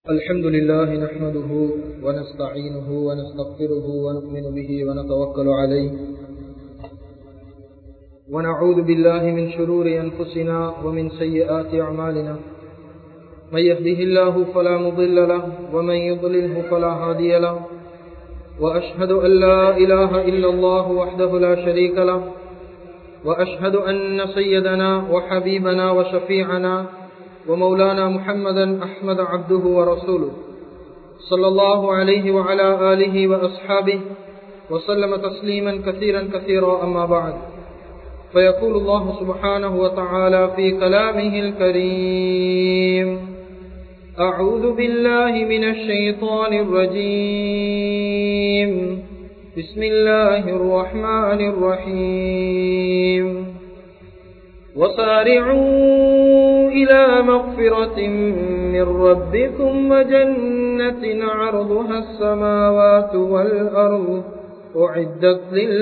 الحمد لله نحمده ونستعينه ونستغفره ونؤمن به ونتوكل عليه ونعوذ بالله من شرور أنفسنا ومن سيئات أعمالنا من يهده الله فلا مضل له ومن يضلله فلا هادي له وأشهد أن لا إله إلا الله وحده لا شريك له وأشهد أن سيدنا وحبيبنا وشفيعنا ومولانا محمدا أحمد عبده ورسوله صلى الله عليه وعلى آله وأصحابه وسلم تسليما كثيرا كثيرا أما بعد فيقول الله سبحانه وتعالى في كلامه الكريم أعوذ بالله من الشيطان الرجيم بسم الله الرحمن الرحيم وسارعوا إلى مغفرة من ربكم وجنة عرضها السماوات والأرض أعدت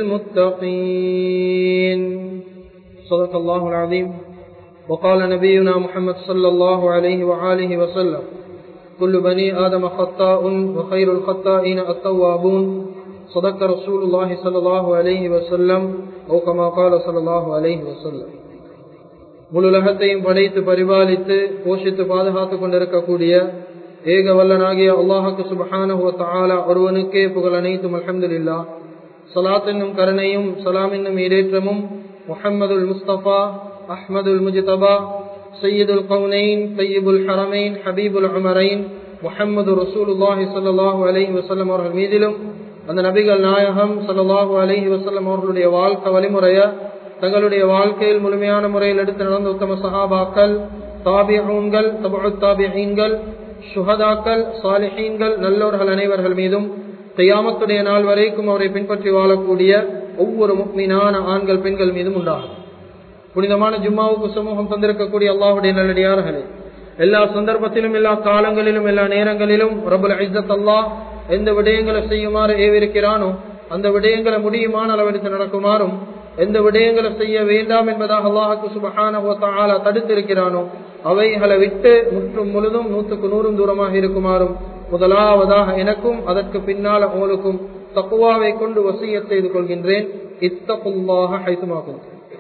للمتقين صدق الله العظيم وقال نبينا محمد صلى الله عليه وآله وسلم كل بني آدم خطاء وخير الخطائين التوابون صدق رسول الله صلى الله عليه وسلم أو كما قال صلى الله عليه وسلم முழுலகத்தையும் படைத்து பரிபாலித்து போஷித்து பாதுகாத்துக் கொண்டிருக்கக்கூடிய ஏக வல்லனாகிய அல்லாஹுக்கு சுபஹானஹுவ தாலா ஒருவனுக்கே புகழ் அனைத்தும் அலமதுல்லா சலாத் என்னும் கருணையும் சலாம் என்னும் இடேற்றமும் முஹம்மதுல் முஸ்தபா அஹ்மதுல் முஜிதபா சையீதுல் கவுனைன் சையீபுல் ஹரமைன் ஹபீபுல் உமரைன் முஹம்மது ரசூலுல்லாஹி சல்லாஹூ அலஹி வசல்லம் அவர்கள் மீதிலும் அந்த நபிகள் நாயகம் சல்லாஹூ அலஹி வசல்லம் அவர்களுடைய வாழ்க்கை வழிமுறைய தங்களுடைய வாழ்க்கையில் முழுமையான முறையில் எடுத்து நடந்த உத்தம சஹாபாக்கள் தாபியங்கள் தாபியங்கள் சுகதாக்கள் சாலிஹீன்கள் நல்லோர்கள் அனைவர்கள் மீதும் கையாமத்துடைய நாள் வரைக்கும் அவரை பின்பற்றி வாழக்கூடிய ஒவ்வொரு முக்மீனான ஆண்கள் பெண்கள் மீதும் உண்டாகும் புனிதமான ஜும்மாவுக்கு சமூகம் தந்திருக்கக்கூடிய அல்லாஹுடைய நல்லடியார்களே எல்லா சந்தர்ப்பத்திலும் எல்லா காலங்களிலும் எல்லா நேரங்களிலும் ரபுல் ஐசத் அல்லாஹ் எந்த விடயங்களை செய்யுமாறு ஏவிருக்கிறானோ அந்த விடயங்களை முடியுமான அளவெடுத்து நடக்குமாறும் எந்த விடயங்களை செய்ய வேண்டாம் என்பதாக அல்லாஹுக்கு சுபஹான தடுத்திருக்கிறானோ அவைகளை விட்டு முற்றும் முழுதும் நூற்றுக்கு நூறும் தூரமாக இருக்குமாறும் முதலாவதாக எனக்கும் அதற்கு பின்னால் அவங்களுக்கும் தக்குவாவை கொண்டு வசிய செய்து கொள்கின்றேன் இத்தகுல்லாக ஹைத்துமாகும்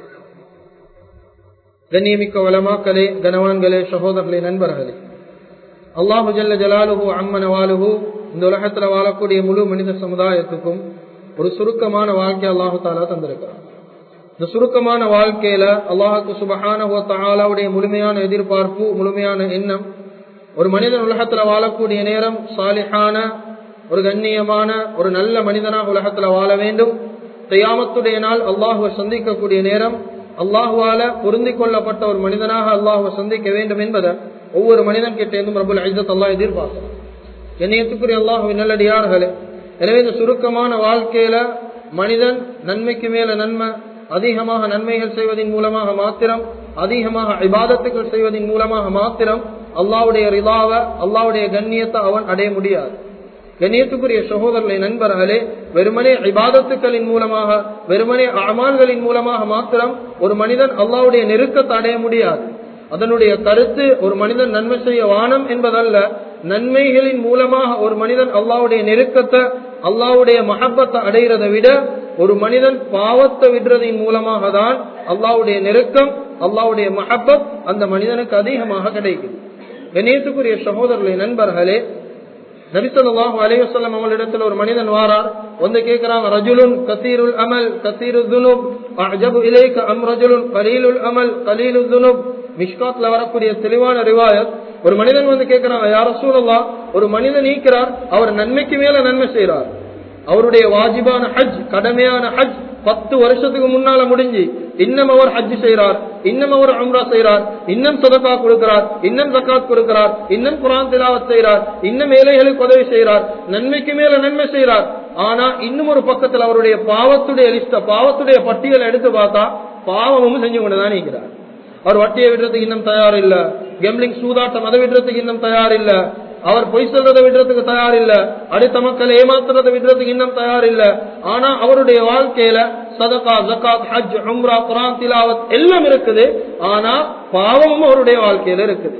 கண்ணியமிக்க வளமாக்களே கனவான்களே சகோதரர்களே நண்பர்களே அல்லாஹு ஜல்ல ஜலாலுஹு அம்மன வாலுஹு இந்த உலகத்தில் வாழக்கூடிய முழு மனித சமுதாயத்துக்கும் ஒரு சுருக்கமான வாழ்க்கை அல்லாஹு தாலா தந்திருக்கிறார் இந்த சுருக்கமான வாழ்க்கையில அல்லாஹுக்கு சுபஹானுடைய முழுமையான எதிர்பார்ப்பு முழுமையான எண்ணம் ஒரு மனிதன் உலகத்துல வாழக்கூடிய நேரம் சாலிஹான ஒரு கண்ணியமான ஒரு நல்ல மனிதனாக உலகத்துல வாழ வேண்டும் தையாமத்துடைய நாள் அல்லாஹுவை சந்திக்கக்கூடிய நேரம் அல்லாஹுவால பொருந்தி கொள்ளப்பட்ட ஒரு மனிதனாக அல்லாஹுவை சந்திக்க வேண்டும் என்பதை ஒவ்வொரு மனிதன் கிட்ட இருந்தும் ரபுல் ஐசத் அல்லாஹ் எதிர்பார்க்கிறார் என்னையத்துக்குரிய அல்லாஹுவின் நல்லடியார்களே எனவே இந்த சுருக்கமான வாழ்க்கையில மனிதன் நன்மைக்கு மேல நன்மை அதிகமாக நன்மைகள் செய்வதன் மூலமாக மாத்திரம் அதிகமாக இபாதத்துகள் செய்வதன் மூலமாக மாத்திரம் அல்லாவுடைய ரிலாவ அல்லாவுடைய கண்ணியத்தை அவன் அடைய முடியாது கண்ணியத்துக்குரிய சகோதரர்களை நண்பர்களே வெறுமனே இபாதத்துக்களின் மூலமாக வெறுமனே அமான்களின் மூலமாக மாத்திரம் ஒரு மனிதன் அல்லாவுடைய நெருக்கத்தை அடைய முடியாது அதனுடைய கருத்து ஒரு மனிதன் நன்மை செய்ய வானம் என்பதல்ல நன்மைகளின் மூலமாக ஒரு மனிதன் அல்லாவுடைய நெருக்கத்தை அல்லாவுடைய மஹப்பத்தை அடைகிறதை விட ஒரு மனிதன் பாவத்தை விடுறதின் மூலமாக தான் அல்லாவுடைய நெருக்கம் அல்லாவுடைய மஹப்பத் அந்த மனிதனுக்கு அதிகமாக கிடைக்கும் கணேசுக்குரிய சகோதரர்களை நண்பர்களே நபிசல்லாஹு அலைவசல்லம் அவங்களிடத்தில் ஒரு மனிதன் வாரார் வந்து கேட்கிறாங்க ரஜுலுன் கசீருல் அமல் கசீரு துனுப் அஜபு இலைக்க அம் ரஜுலுன் கலீலுல் அமல் கலீலு துனுப் மிஷ்காத்ல வரக்கூடிய தெளிவான ரிவாயத் ஒரு மனிதன் வந்து கேட்கிறாங்க யார சூழல்லா ஒரு மனிதன் நீக்கிறார் அவர் நன்மைக்கு மேல நன்மை செய்யறார் அவருடைய வாஜிபான ஹஜ் கடமையான ஹஜ் பத்து வருஷத்துக்கு முன்னால முடிஞ்சு இன்னும் அவர் ஹஜ் செய்யறார் இன்னும் அவர் அம்ரா செய்யறார் இன்னும் சதக்கா கொடுக்கிறார் இன்னும் ஜக்காத் கொடுக்கிறார் இன்னும் குரான் திலாவத் செய்யறார் இன்னும் ஏழைகளுக்கு உதவி செய்யறார் நன்மைக்கு மேல நன்மை செய்யறார் ஆனா இன்னும் ஒரு பக்கத்தில் அவருடைய பாவத்துடைய லிஸ்ட பாவத்துடைய பட்டியலை எடுத்து பார்த்தா பாவமும் செஞ்சு கொண்டுதான் இருக்கிறார் அவர் வட்டியை விடுறதுக்கு இன்னும் தயார் இல்ல கெம்லிங் சூதாட்டம் அதை விடுறதுக்கு இன்னும் தயார் இல்ல அவர் பொய் சொல்றதை விடுறதுக்கு தயார் இல்ல அடுத்த மக்களை ஏமாத்துறதை விடுறதுக்கு இன்னும் தயார் இல்ல ஆனா அவருடைய வாழ்க்கையில சதகா ஜக்காத் ஹஜ் உம்ரா குரான் திலாவத் எல்லாம் இருக்குது ஆனா பாவமும் அவருடைய வாழ்க்கையில இருக்குது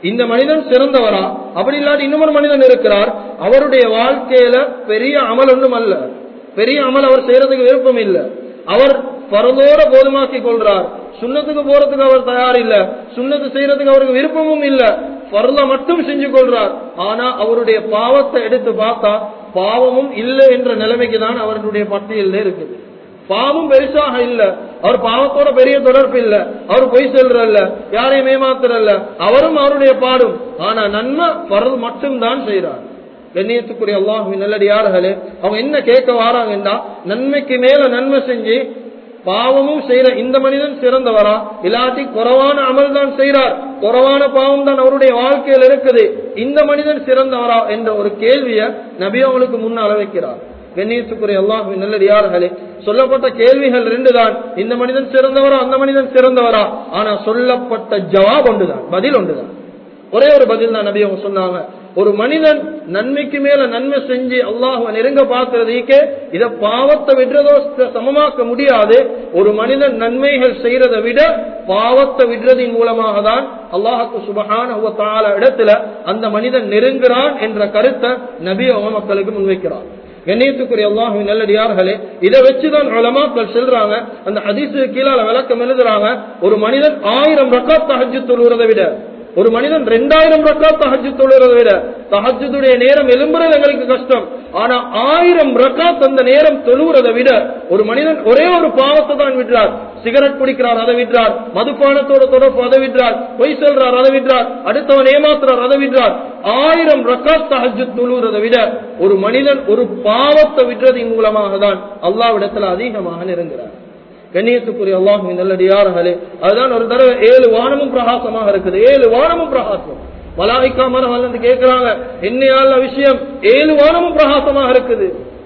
இந்த மனிதன் சிறந்தவரா அப்படி இல்லாட்டி இன்னொரு மனிதன் இருக்கிறார் அவருடைய வாழ்க்கையில பெரிய அமல் ஒன்றும் அல்ல பெரிய அமல் அவர் செய்யறதுக்கு விருப்பம் இல்லை அவர் பரதோட போதுமாக்கி கொள்றார் சுண்ணத்துக்கு போறதுக்கு அவர் தயார் இல்ல சுண்ணத்து செய்யறதுக்கு அவருக்கு விருப்பமும் இல்ல பரல மட்டும் செஞ்சு கொள்றார் ஆனா அவருடைய பாவத்தை எடுத்து பார்த்தா பாவமும் இல்லை என்ற நிலைமைக்கு தான் அவர்களுடைய பட்டியலில் இருக்குது பாவம் பெருசாக இல்ல அவர் பாவத்தோட பெரிய தொடர்பு இல்ல அவர் பொய் செல்றல்ல யாரையும் ஏமாத்துறல்ல அவரும் அவருடைய பாடும் ஆனா நன்மை பரல் மட்டும் தான் செய்யறார் கண்ணியத்துக்குரிய அல்லாஹுவின் நல்லடியார்களே அவங்க என்ன கேட்க வாராங்கன்னா நன்மைக்கு மேல நன்மை செஞ்சு பாவமும் செய்யற இந்த மனிதன் சிறந்தவரா இல்லாட்டி குறவான அமல் தான் செய்யறார் குறவான பாவம் தான் அவருடைய வாழ்க்கையில் இருக்குது இந்த மனிதன் சிறந்தவரா என்ற ஒரு கேள்வியை நபி அவங்களுக்கு முன்னால் வைக்கிறார் கண்ணியத்துக்குரிய அல்லாஹுவின் நல்லடியார்களே சொல்லப்பட்ட கேள்விகள் ரெண்டு தான் இந்த மனிதன் சிறந்தவரா அந்த மனிதன் சிறந்தவரா ஆனா சொல்லப்பட்ட ஜவாப் ஒன்றுதான் பதில் ஒன்றுதான் ஒரே ஒரு பதில் தான் நபி அவங்க சொன்னாங்க ஒரு மனிதன் நன்மைக்கு மேல நன்மை செஞ்சு அல்லாஹுவ நெருங்க பார்க்கறதுக்கே இத பாவத்தை விடுறதோ சமமாக்க முடியாது ஒரு மனிதன் நன்மைகள் செய்யறதை விட பாவத்தை விடுறதின் மூலமாக தான் அல்லாஹுக்கு சுபகான இடத்துல அந்த மனிதன் நெருங்குறான் என்ற கருத்தை நபி அவங்க மக்களுக்கு முன்வைக்கிறார் கண்ணியத்துக்குரிய அல்லாஹுவின் நல்லடியார்களே இதை வச்சுதான் உலமாக்கள் செல்றாங்க அந்த அதிசு கீழால விளக்கம் எழுதுறாங்க ஒரு மனிதன் ஆயிரம் ரக்காத் தஹஜு தொழுகிறதை விட ஒரு மனிதன் ரெண்டாயிரம் ரக்காத் தஹஜு தொழுகிறதை விட தஹஜுடைய நேரம் எலும்புறது எங்களுக்கு கஷ்டம் ஆனா ஆயிரம் ரக்காத் அந்த நேரம் தொழுகிறதை விட ஒரு மனிதன் ஒரே ஒரு பாவத்தை தான் விடுறார் சிகரெட் குடிக்கிறார் அதை விடுறார் மதுபானத்தோட தொடர்பு அதை விடுறார் பொய் சொல்றார் அதை விடுறார் அடுத்தவன் ஏமாத்துறார் அதை விடுறார் ஆயிரம் ரக்காத் தஹஜு தொழுகிறதை விட ஒரு மனிதன் ஒரு பாவத்தை விடுறதின் மூலமாக தான் அல்லாவிடத்துல அதிகமாக நெருங்குறார் கண்ணியத்துக்குரிய அல்லாஹுவின் நல்லடியார்களே அதுதான் ஒரு தடவை ஏழு வானமும் பிரகாசமாக இருக்குது ஏழு வானமும் பிரகாசம் மலாய்க்கா மனம் வந்து கேட்கிறாங்க என்னையால விஷயம் ஏழு வானமும் பிரகாசமாக இருக்குது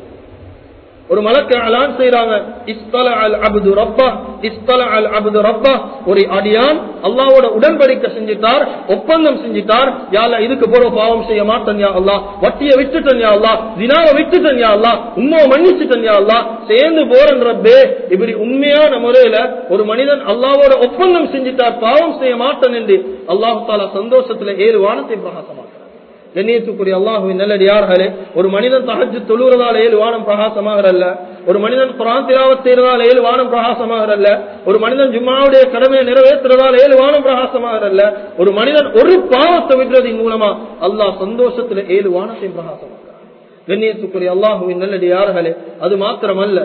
ஒரு மலக்கு அலான் செய்யறாங்க இஸ்தல அல் அபுது ரப்பா இஸ்தல அல் அபுது ரப்பா ஒரு அடியான் அல்லாவோட உடன்படிக்கை செஞ்சிட்டார் ஒப்பந்தம் செஞ்சிட்டார் யால இதுக்கு போற பாவம் செய்ய மாட்டேன் யா அல்லா வட்டிய விட்டுட்டேன் யா அல்லா தினாவை விட்டுட்டேன் யா அல்லா உண்மையை மன்னிச்சுட்டேன் யா அல்லா சேர்ந்து போறன் ரப்பே இப்படி உண்மையான முறையில ஒரு மனிதன் அல்லாவோட ஒப்பந்தம் செஞ்சிட்டார் பாவம் செய்ய மாட்டேன் என்று அல்லாஹு தாலா சந்தோஷத்துல ஏழு வானத்தை பிரகாசமாக்கிறார் கண்ணியத்துக்குரிய அல்லாஹுவின் நல்லடியார்களே ஒரு மனிதன் தகஜு தொழுறதால ஏழு வானம் பிரகாசமாகறல்ல ஒரு மனிதன் குரான் திராவத் செய்யறதால ஏழு வானம் பிரகாசமாகறல்ல ஒரு மனிதன் ஜும்மாவுடைய கடமையை நிறைவேற்றுறதால ஏழு வானம் பிரகாசமாகறல்ல ஒரு மனிதன் ஒரு பாவத்தை விடுறதின் மூலமா அல்லாஹ் சந்தோஷத்துல ஏழு வானத்தை பிரகாசமாகிறார் கண்ணியத்துக்குரிய அல்லாஹுவின் நல்லடியார்களே அது மாத்திரமல்ல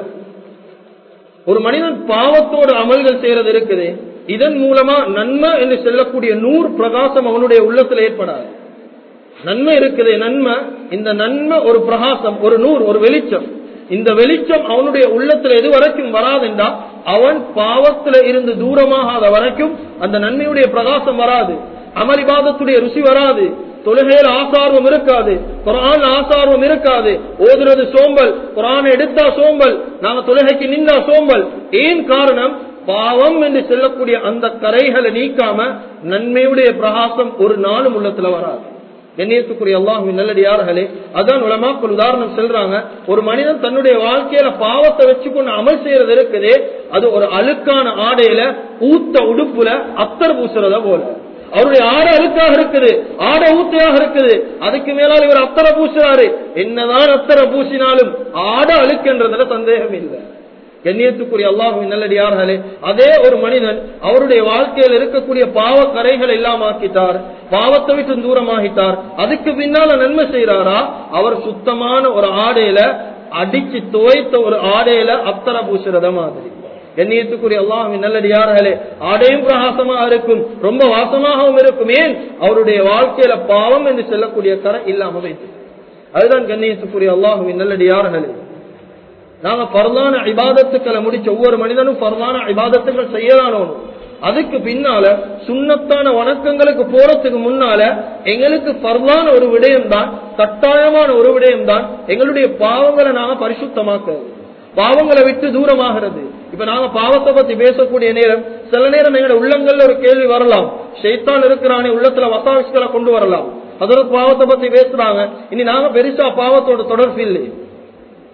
ஒரு மனிதன் பாவத்தோடு அமல்கள் செய்யறது இருக்குது இதன் மூலமா நன்மை என்று செல்லக்கூடிய நூறு பிரகாசம் அவனுடைய உள்ளத்துல ஏற்படாது நன்மை இருக்குது நன்மை இந்த நன்மை ஒரு பிரகாசம் ஒரு நூறு ஒரு வெளிச்சம் இந்த வெளிச்சம் அவனுடைய உள்ளத்துல எது வரைக்கும் வராதுண்டா அவன் பாவத்துல இருந்து தூரமாகாத வரைக்கும் அந்த நன்மையுடைய பிரகாசம் வராது அமளிபாதத்துடைய ருசி வராது தொழுகையில் ஆசார்வம் இருக்காது குரான் ஆசார்வம் இருக்காது ஓதுறது சோம்பல் குரான் எடுத்தா சோம்பல் நாங்க தொழுகைக்கு நின்றா சோம்பல் ஏன் காரணம் பாவம் என்று செல்லக்கூடிய அந்த கரைகளை நீக்காம நன்மையுடைய பிரகாசம் ஒரு நாளும் உள்ளத்துல வராது கண்ணியத்துக்குரிய அல்லாஹுவின் நல்லடியார்களே அதான் உலமாக்கள் உதாரணம் சொல்றாங்க ஒரு மனிதன் தன்னுடைய வாழ்க்கையில பாவத்தை வச்சுக்கொண்டு அமல் செய்யறது இருக்குதே அது ஒரு அழுக்கான ஆடையில ஊத்த உடுப்புல அத்தர் பூசுறத போல அவருடைய ஆடை அழுக்காக இருக்குது ஆடை ஊத்தையாக இருக்குது அதுக்கு மேலால் இவர் அத்தரை பூசுறாரு என்னதான் அத்தரை பூசினாலும் ஆடை அழுக்குன்றதுல சந்தேகம் இல்லை கண்ணியத்துக்குரிய அல்லாஹுவின் நல்லடியார்களே அதே ஒரு மனிதன் அவருடைய வாழ்க்கையில் இருக்கக்கூடிய பாவ கரைகள் எல்லாம் ஆக்கிட்டார் பாவத்தை விட்டு தூரமாகிட்டார் அதுக்கு பின்னால நன்மை செய்யறாரா அவர் சுத்தமான ஒரு ஆடையில அடிச்சு துவைத்த ஒரு ஆடையில அத்தர பூசுறத மாதிரி கண்ணியத்துக்குரிய அல்லாஹின் நல்லடியார்களே ஆடையும் பிரகாசமாக இருக்கும் ரொம்ப வாசமாகவும் இருக்கும் ஏன் அவருடைய வாழ்க்கையில பாவம் என்று செல்லக்கூடிய கரை இல்லாம வைத்து அதுதான் கண்ணியத்துக்குரிய அல்லாஹுவின் நல்லடியார்களே நாங்க பரலான இபாதத்துக்களை முடிச்ச ஒவ்வொரு மனிதனும் பரலான இபாதத்துக்கள் செய்யலானோம் அதுக்கு பின்னால சுண்ணத்தான வணக்கங்களுக்கு போறதுக்கு முன்னால எங்களுக்கு பரலான ஒரு விடயம் தான் கட்டாயமான ஒரு விடயம் தான் எங்களுடைய பாவங்களை நாங்க பரிசுத்தமாக்குறது பாவங்களை விட்டு தூரமாகிறது இப்ப நாங்க பாவத்தை பத்தி பேசக்கூடிய நேரம் சில நேரம் எங்களோட உள்ளங்கள்ல ஒரு கேள்வி வரலாம் ஷைத்தான் இருக்கிறானே உள்ளத்துல வசாவிஸ்களை கொண்டு வரலாம் அதோட பாவத்தை பத்தி பேசுறாங்க இனி நாங்க பெருசா பாவத்தோட தொடர்பு இல்லை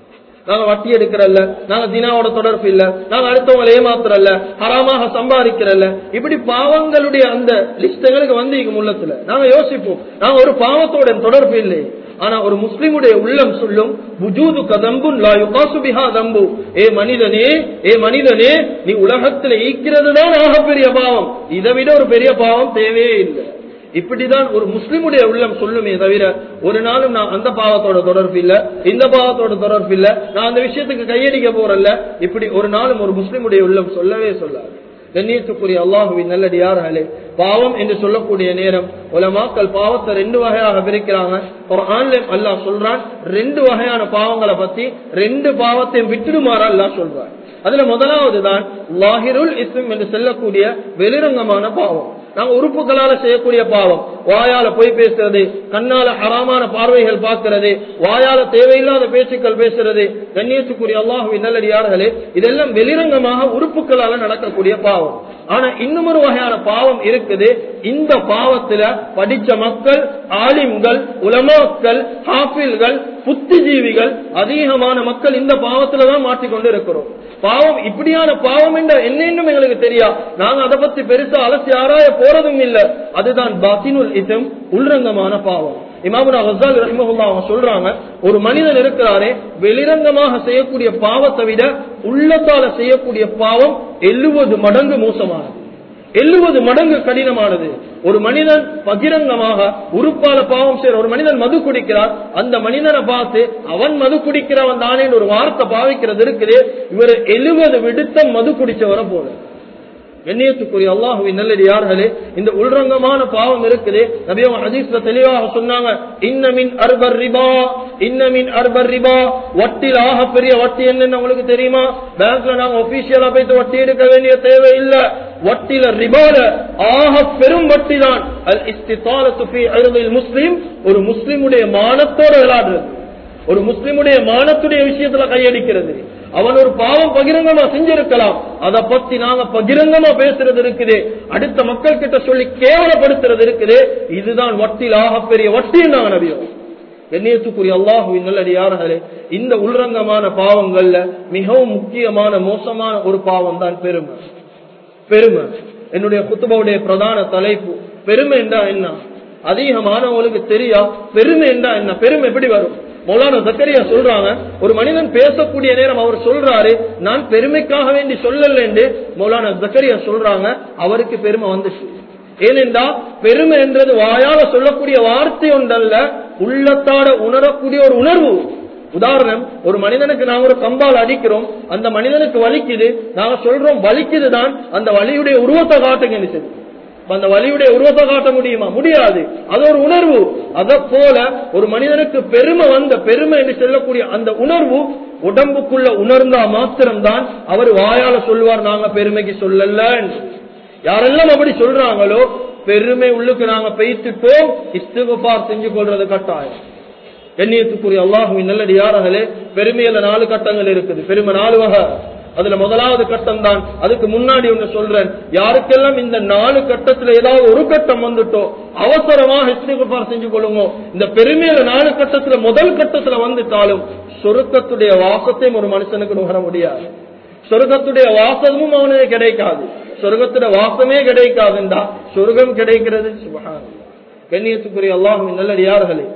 நாங்க வட்டி எடுக்கிறல்ல நாங்க தினாவோட தொடர்பு இல்ல நாங்க அடுத்தவங்களை ஏமாத்துறல்ல ஹராமாக சம்பாதிக்கிறல்ல இப்படி பாவங்களுடைய அந்த லிஸ்ட் எங்களுக்கு வந்து இங்க உள்ளத்துல நாங்க யோசிப்போம் நாங்க ஒரு பாவத்தோட தொடர்பு இல்லை ஆனா ஒரு முஸ்லிமுடைய உள்ளம் சொல்லும் புஜூது கதம்புன் லா யுகாசு பிஹா தம்பு ஏ மனிதனே ஏ மனிதனே நீ உலகத்துல ஈக்கிறது தான் ஆகப்பெரிய பாவம் இதை விட ஒரு பெரிய பாவம் தேவையே இல்லை இப்படிதான் ஒரு முஸ்லிமுடைய உள்ளம் சொல்லுமே தவிர ஒரு நாளும் நான் அந்த பாவத்தோட தொடர்பு இல்ல இந்த பாவத்தோட தொடர்பு இல்ல நான் அந்த விஷயத்துக்கு கையடிக்க போறல்ல இப்படி ஒரு நாளும் ஒரு முஸ்லிமுடைய உள்ளம் சொல்லவே சொல்லாது கண்ணியத்துக்குரிய அல்லாஹுவின் நல்லடியார்களே பாவம் என்று சொல்லக்கூடிய நேரம் உலமாக்கள் பாவத்தை ரெண்டு வகையாக பிரிக்கிறாங்க ஒரு ஆன்லைன் அல்லாஹ் சொல்றான் ரெண்டு வகையான பாவங்களை பத்தி ரெண்டு பாவத்தையும் விட்டுடுமாறா அல்லாஹ் சொல்றான் அதுல முதலாவது தான் லாஹிருல் இஸ்ம் என்று சொல்லக்கூடிய வெளிரங்கமான பாவம் நாங்க உறுப்புகளால செய்யக்கூடிய பாவம் வாயால பொய் பேசுறது கண்ணால ஹராமான பார்வைகள் பார்க்கிறது வாயால தேவையில்லாத பேச்சுக்கள் பேசுறது கண்ணியத்துக்குரிய அல்லாஹுவின் நல்லடியார்களே இதெல்லாம் வெளிரங்கமாக உறுப்புகளால நடக்கக்கூடிய பாவம் ஆனா இன்னும் ஒரு வகையான பாவம் இருக்குது இந்த பாவத்துல படிச்ச மக்கள் ஆலிம்கள் உலமாக்கள் ஹாஃபில்கள் புத்திஜீவிகள் அதிகமான மக்கள் இந்த பாவத்துலதான் மாட்டிக்கொண்டு இருக்கிறோம் பாவம் இப்படியான பாவம் என்ற என்னென்னும் எங்களுக்கு தெரியா நாங்க அதை பத்தி பெருசா அலசி ஆராய போறதும் இல்ல அதுதான் பாத்தினுல் இதம் உள்ரங்கமான பாவம் இமாமுனா ஹசால் ரஹிமஹுல்லா அவங்க சொல்றாங்க ஒரு மனிதன் இருக்கிறாரே வெளிரங்கமாக செய்யக்கூடிய பாவத்தை விட உள்ளத்தால செய்யக்கூடிய பாவம் எழுபது மடங்கு மோசமானது எழுபது மடங்கு கடினமானது ஒரு மனிதன் பகிரங்கமாக உறுப்பால பாவம் செய்யற ஒரு மனிதன் மது குடிக்கிறார் அந்த மனிதனை பார்த்து அவன் மது குடிக்கிறவன் தானே ஒரு வார்த்தை பாவிக்கிறது இருக்குது இவர் எழுபது விடுத்தம் மது குடிச்சவரை போல கண்ணியத்துக்குரிய அல்லாஹுவின் நல்லடியார்களே இந்த உள்ரங்கமான பாவம் இருக்குது நபியம் ஹதீஸ்ல தெளிவாக சொன்னாங்க இன்னமின் அர்பர் ரிபா இன்னமின் அர்பர் ரிபா வட்டில் ஆக பெரிய வட்டி என்னன்னு உங்களுக்கு தெரியுமா பேங்க்ல நாங்க ஒபிஷியலா போயிட்டு வட்டி எடுக்க வேண்டிய தேவை இல்ல வட்டில ரிபால ஆக பெரும் வட்டி தான் அல் இஸ்திதால துஃபி அருதில் முஸ்லிம் ஒரு முஸ்லிமுடைய மானத்தோட விளையாடுறது ஒரு முஸ்லிமுடைய மானத்துடைய விஷயத்துல கையடிக்கிறது அவன் ஒரு பாவம் பகிரங்கமா செஞ்சிருக்கலாம் அதை பத்தி நாங்க பகிரங்கமா பேசுறது இருக்குது அடுத்த மக்கள் கிட்ட சொல்லி கேவலப்படுத்துறது இருக்குது இதுதான் வட்டில் ஆகப்பெரிய வட்டி நாங்க நபியோம் கண்ணியத்துக்குரிய அல்லாஹுவின் நல்லடியார்களே இந்த உள்ரங்கமான பாவங்கள்ல மிகவும் முக்கியமான மோசமான ஒரு பாவம் தான் பெருமை பெருமை என்னுடைய குத்துபாவுடைய பிரதான தலைப்பு பெருமை என்றா என்ன அதிகமானவங்களுக்கு தெரியா பெருமை என்றா என்ன பெருமை எப்படி வரும் மௌலான சக்கரியா சொல்றாங்க ஒரு மனிதன் பேசக்கூடிய நேரம் அவர் சொல்றாரு நான் பெருமைக்காக வேண்டி சொல்லல என்று மௌலான சக்கரியா சொல்றாங்க அவருக்கு பெருமை வந்துச்சு ஏனென்றா பெருமை என்றது வாயால சொல்லக்கூடிய வார்த்தை ஒன்றல்ல உள்ளத்தாட உணரக்கூடிய ஒரு உணர்வு உதாரணம் ஒரு மனிதனுக்கு நாங்க ஒரு கம்பால் அடிக்கிறோம் அந்த மனிதனுக்கு வலிக்குது நாங்க சொல்றோம் வலிக்குது தான் அந்த வலியுடைய உருவத்தை காட்டுங்க சரி அந்த வலியுடைய உருவத்தை காட்ட முடியுமா முடியாது அது ஒரு உணர்வு அத போல ஒரு மனிதனுக்கு பெருமை வந்த பெருமை என்று சொல்லக்கூடிய அந்த உணர்வு உடம்புக்குள்ள உணர்ந்தா மாத்திரம்தான் அவர் வாயால சொல்லுவார் நாங்க பெருமைக்கு சொல்லல யாரெல்லாம் அப்படி சொல்றாங்களோ பெருமை உள்ளுக்கு நாங்க பெய்த்துட்டோம் இஸ்துகுபார் செஞ்சு கொள்றது கட்டாயம் கண்ணியத்துக்குரிய அல்லாஹுவின் நல்லடியார்களே பெருமையில நாலு கட்டங்கள் இருக்குது பெருமை நாலு வகை அதுல முதலாவது கட்டம் தான் அதுக்கு முன்னாடி ஒண்ணு சொல்றேன் யாருக்கெல்லாம் இந்த நாலு கட்டத்துல ஏதாவது ஒரு கட்டம் வந்துட்டோ அவசரமாக இஸ்திகுபார் செஞ்சு கொள்ளுங்க இந்த பெருமையில நாலு கட்டத்துல முதல் கட்டத்துல வந்துட்டாலும் சொருக்கத்துடைய வாசத்தையும் ஒரு மனுஷனுக்கு நுகர முடியாது சொர்க்கத்துடைய வாசமும் அவனுக்கு கிடைக்காது சொர்க்கத்துடைய வாசமே கிடைக்காதுண்டா சொர்க்கம் கிடைக்கிறது சுபகான் கண்ணியத்துக்குரிய அல்லாஹுவின் நல்லடியார்களே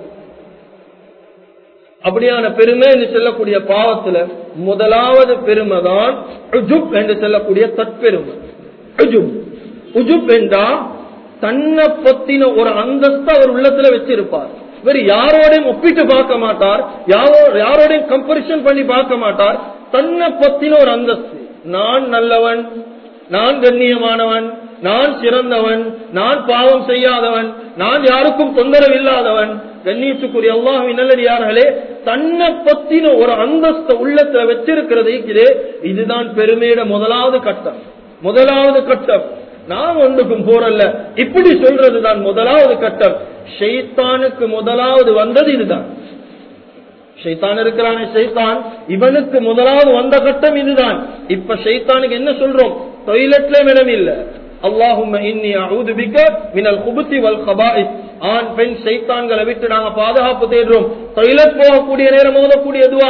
அப்படியான பெருமை என்று சொல்லக்கூடிய பாவத்துல முதலாவது பெருமை தான் உஜுப் என்று சொல்லக்கூடிய தற்பெருமை உஜுப் உஜுப் என்றா தன்னை பத்தின ஒரு அந்தஸ்து அவர் உள்ளத்துல வச்சிருப்பார் இவர் யாரோடையும் ஒப்பிட்டு பார்க்க மாட்டார் யாரோ யாரோடையும் கம்பரிஷன் பண்ணி பார்க்க மாட்டார் தன்னை பத்தின ஒரு அந்தஸ்து நான் நல்லவன் நான் கண்ணியமானவன் நான் சிறந்தவன் நான் பாவம் செய்யாதவன் நான் யாருக்கும் தொந்தரவு இல்லாதவன் கண்ணியத்துக்குரிய அல்லாஹின் நல்லடியார்களே தன்னை பத்தின ஒரு அந்தஸ்த உள்ளத்தை வச்சிருக்கிறது இது இதுதான் பெருமையிட முதலாவது கட்டம் முதலாவது கட்டம் நான் ஒன்றுக்கும் போறல்ல இப்படி சொல்றதுதான் முதலாவது கட்டம் ஷெய்தானுக்கு முதலாவது வந்தது இதுதான் ஷைத்தான் இருக்கிறானே ஷைத்தான் இவனுக்கு முதலாவது வந்த கட்டம் இதுதான் இப்ப ஷைத்தானுக்கு என்ன சொல்றோம் டொய்லெட்ல இடம் இல்ல அல்லாஹும் இன்னி அவுது பிக்க மினல் குபுத்தி வல் கபாயிஸ் ஆண் பெண் சைத்தான்களை விட்டு நாங்க பாதுகாப்பு தேடுறோம் டொய்லெட் போகக்கூடிய நேரம் ஓதக்கூடிய துவா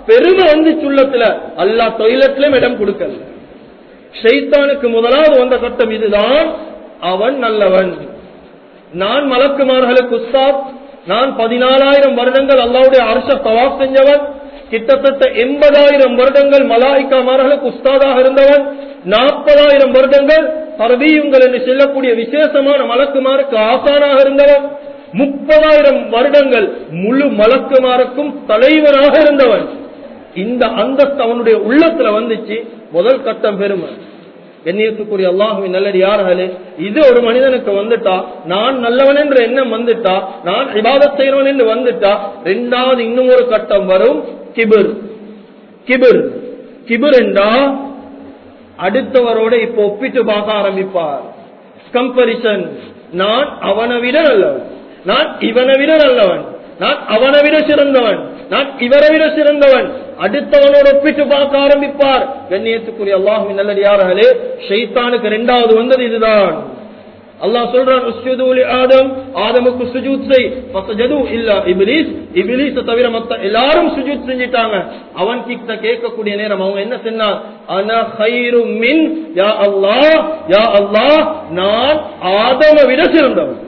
பெருமை வந்து சுள்ளத்துல அல்லா டொய்லெட்லயும் இடம் கொடுக்கல ஷைத்தானுக்கு முதலாவது வந்த கட்டம் இதுதான் அவன் நல்லவன் நான் மலக்குமார்களுக்கு உஸ்தாத் நான் பதினாலாயிரம் வருடங்கள் அல்லாவுடைய அரச தவாப் செஞ்சவன் கிட்டத்தட்ட எண்பதாயிரம் வருடங்கள் மலாய்க்காமார்களுக்கு உஸ்தாதாக இருந்தவன் நாற்பதாயிரம் வருடங்கள் பரவீயுங்கள் என்று சொல்லக்கூடிய விசேஷமான மலக்குமாருக்கு ஆசானாக இருந்தவன் முப்பதாயிரம் வருடங்கள் முழு மலக்குமாருக்கும் தலைவனாக இருந்தவன் இந்த அந்தஸ்து அவனுடைய உள்ளத்துல வந்துச்சு முதல் கட்டம் பெருமை எண்ணியத்துக்குரிய அல்லாஹுவின் நல்லடி யார்களே இது ஒரு மனிதனுக்கு வந்துட்டா நான் நல்லவன் என்ற எண்ணம் வந்துட்டா நான் இபாதத் செய்யறவன் என்று வந்துட்டா ரெண்டாவது இன்னும் ஒரு கட்டம் வரும் கிபிர் கிபிர் கிபிர் என்றா அடுத்தவரோட இப்ப ஒப்பிட்டு பார்க்க ஆரம்பிப்பார் கம்பரிசன் நான் அவனை விட நல்லவன் நான் இவனை விட நல்லவன் நான் அவனை விட சிறந்தவன் நான் இவரை விட சிறந்தவன் அடுத்தவனோட ஒப்பிட்டு பார்க்க ஆரம்பிப்பார் கண்ணியத்துக்குரிய அல்லாஹுவின் நல்லடியார்களே ஷைத்தானுக்கு ரெண்டாவது வந்தது இதுதான் அல்லாஹ் சொல்றான் உஸ்ஜுது ஆதம் ஆதமுக்கு சுஜூத் செய் ஃபஸஜது இல்ல இப்லீஸ் இப்லீஸ் தவிர மத்த எல்லாரும் சுஜூத் செஞ்சிட்டாங்க அவன் கிட்ட கேட்கக்கூடிய நேரம் அவங்க என்ன சொன்னார் அன ஹைரு மின் யா அல்லாஹ் யா அல்லாஹ் நான் ஆதம விட சிறந்தவன்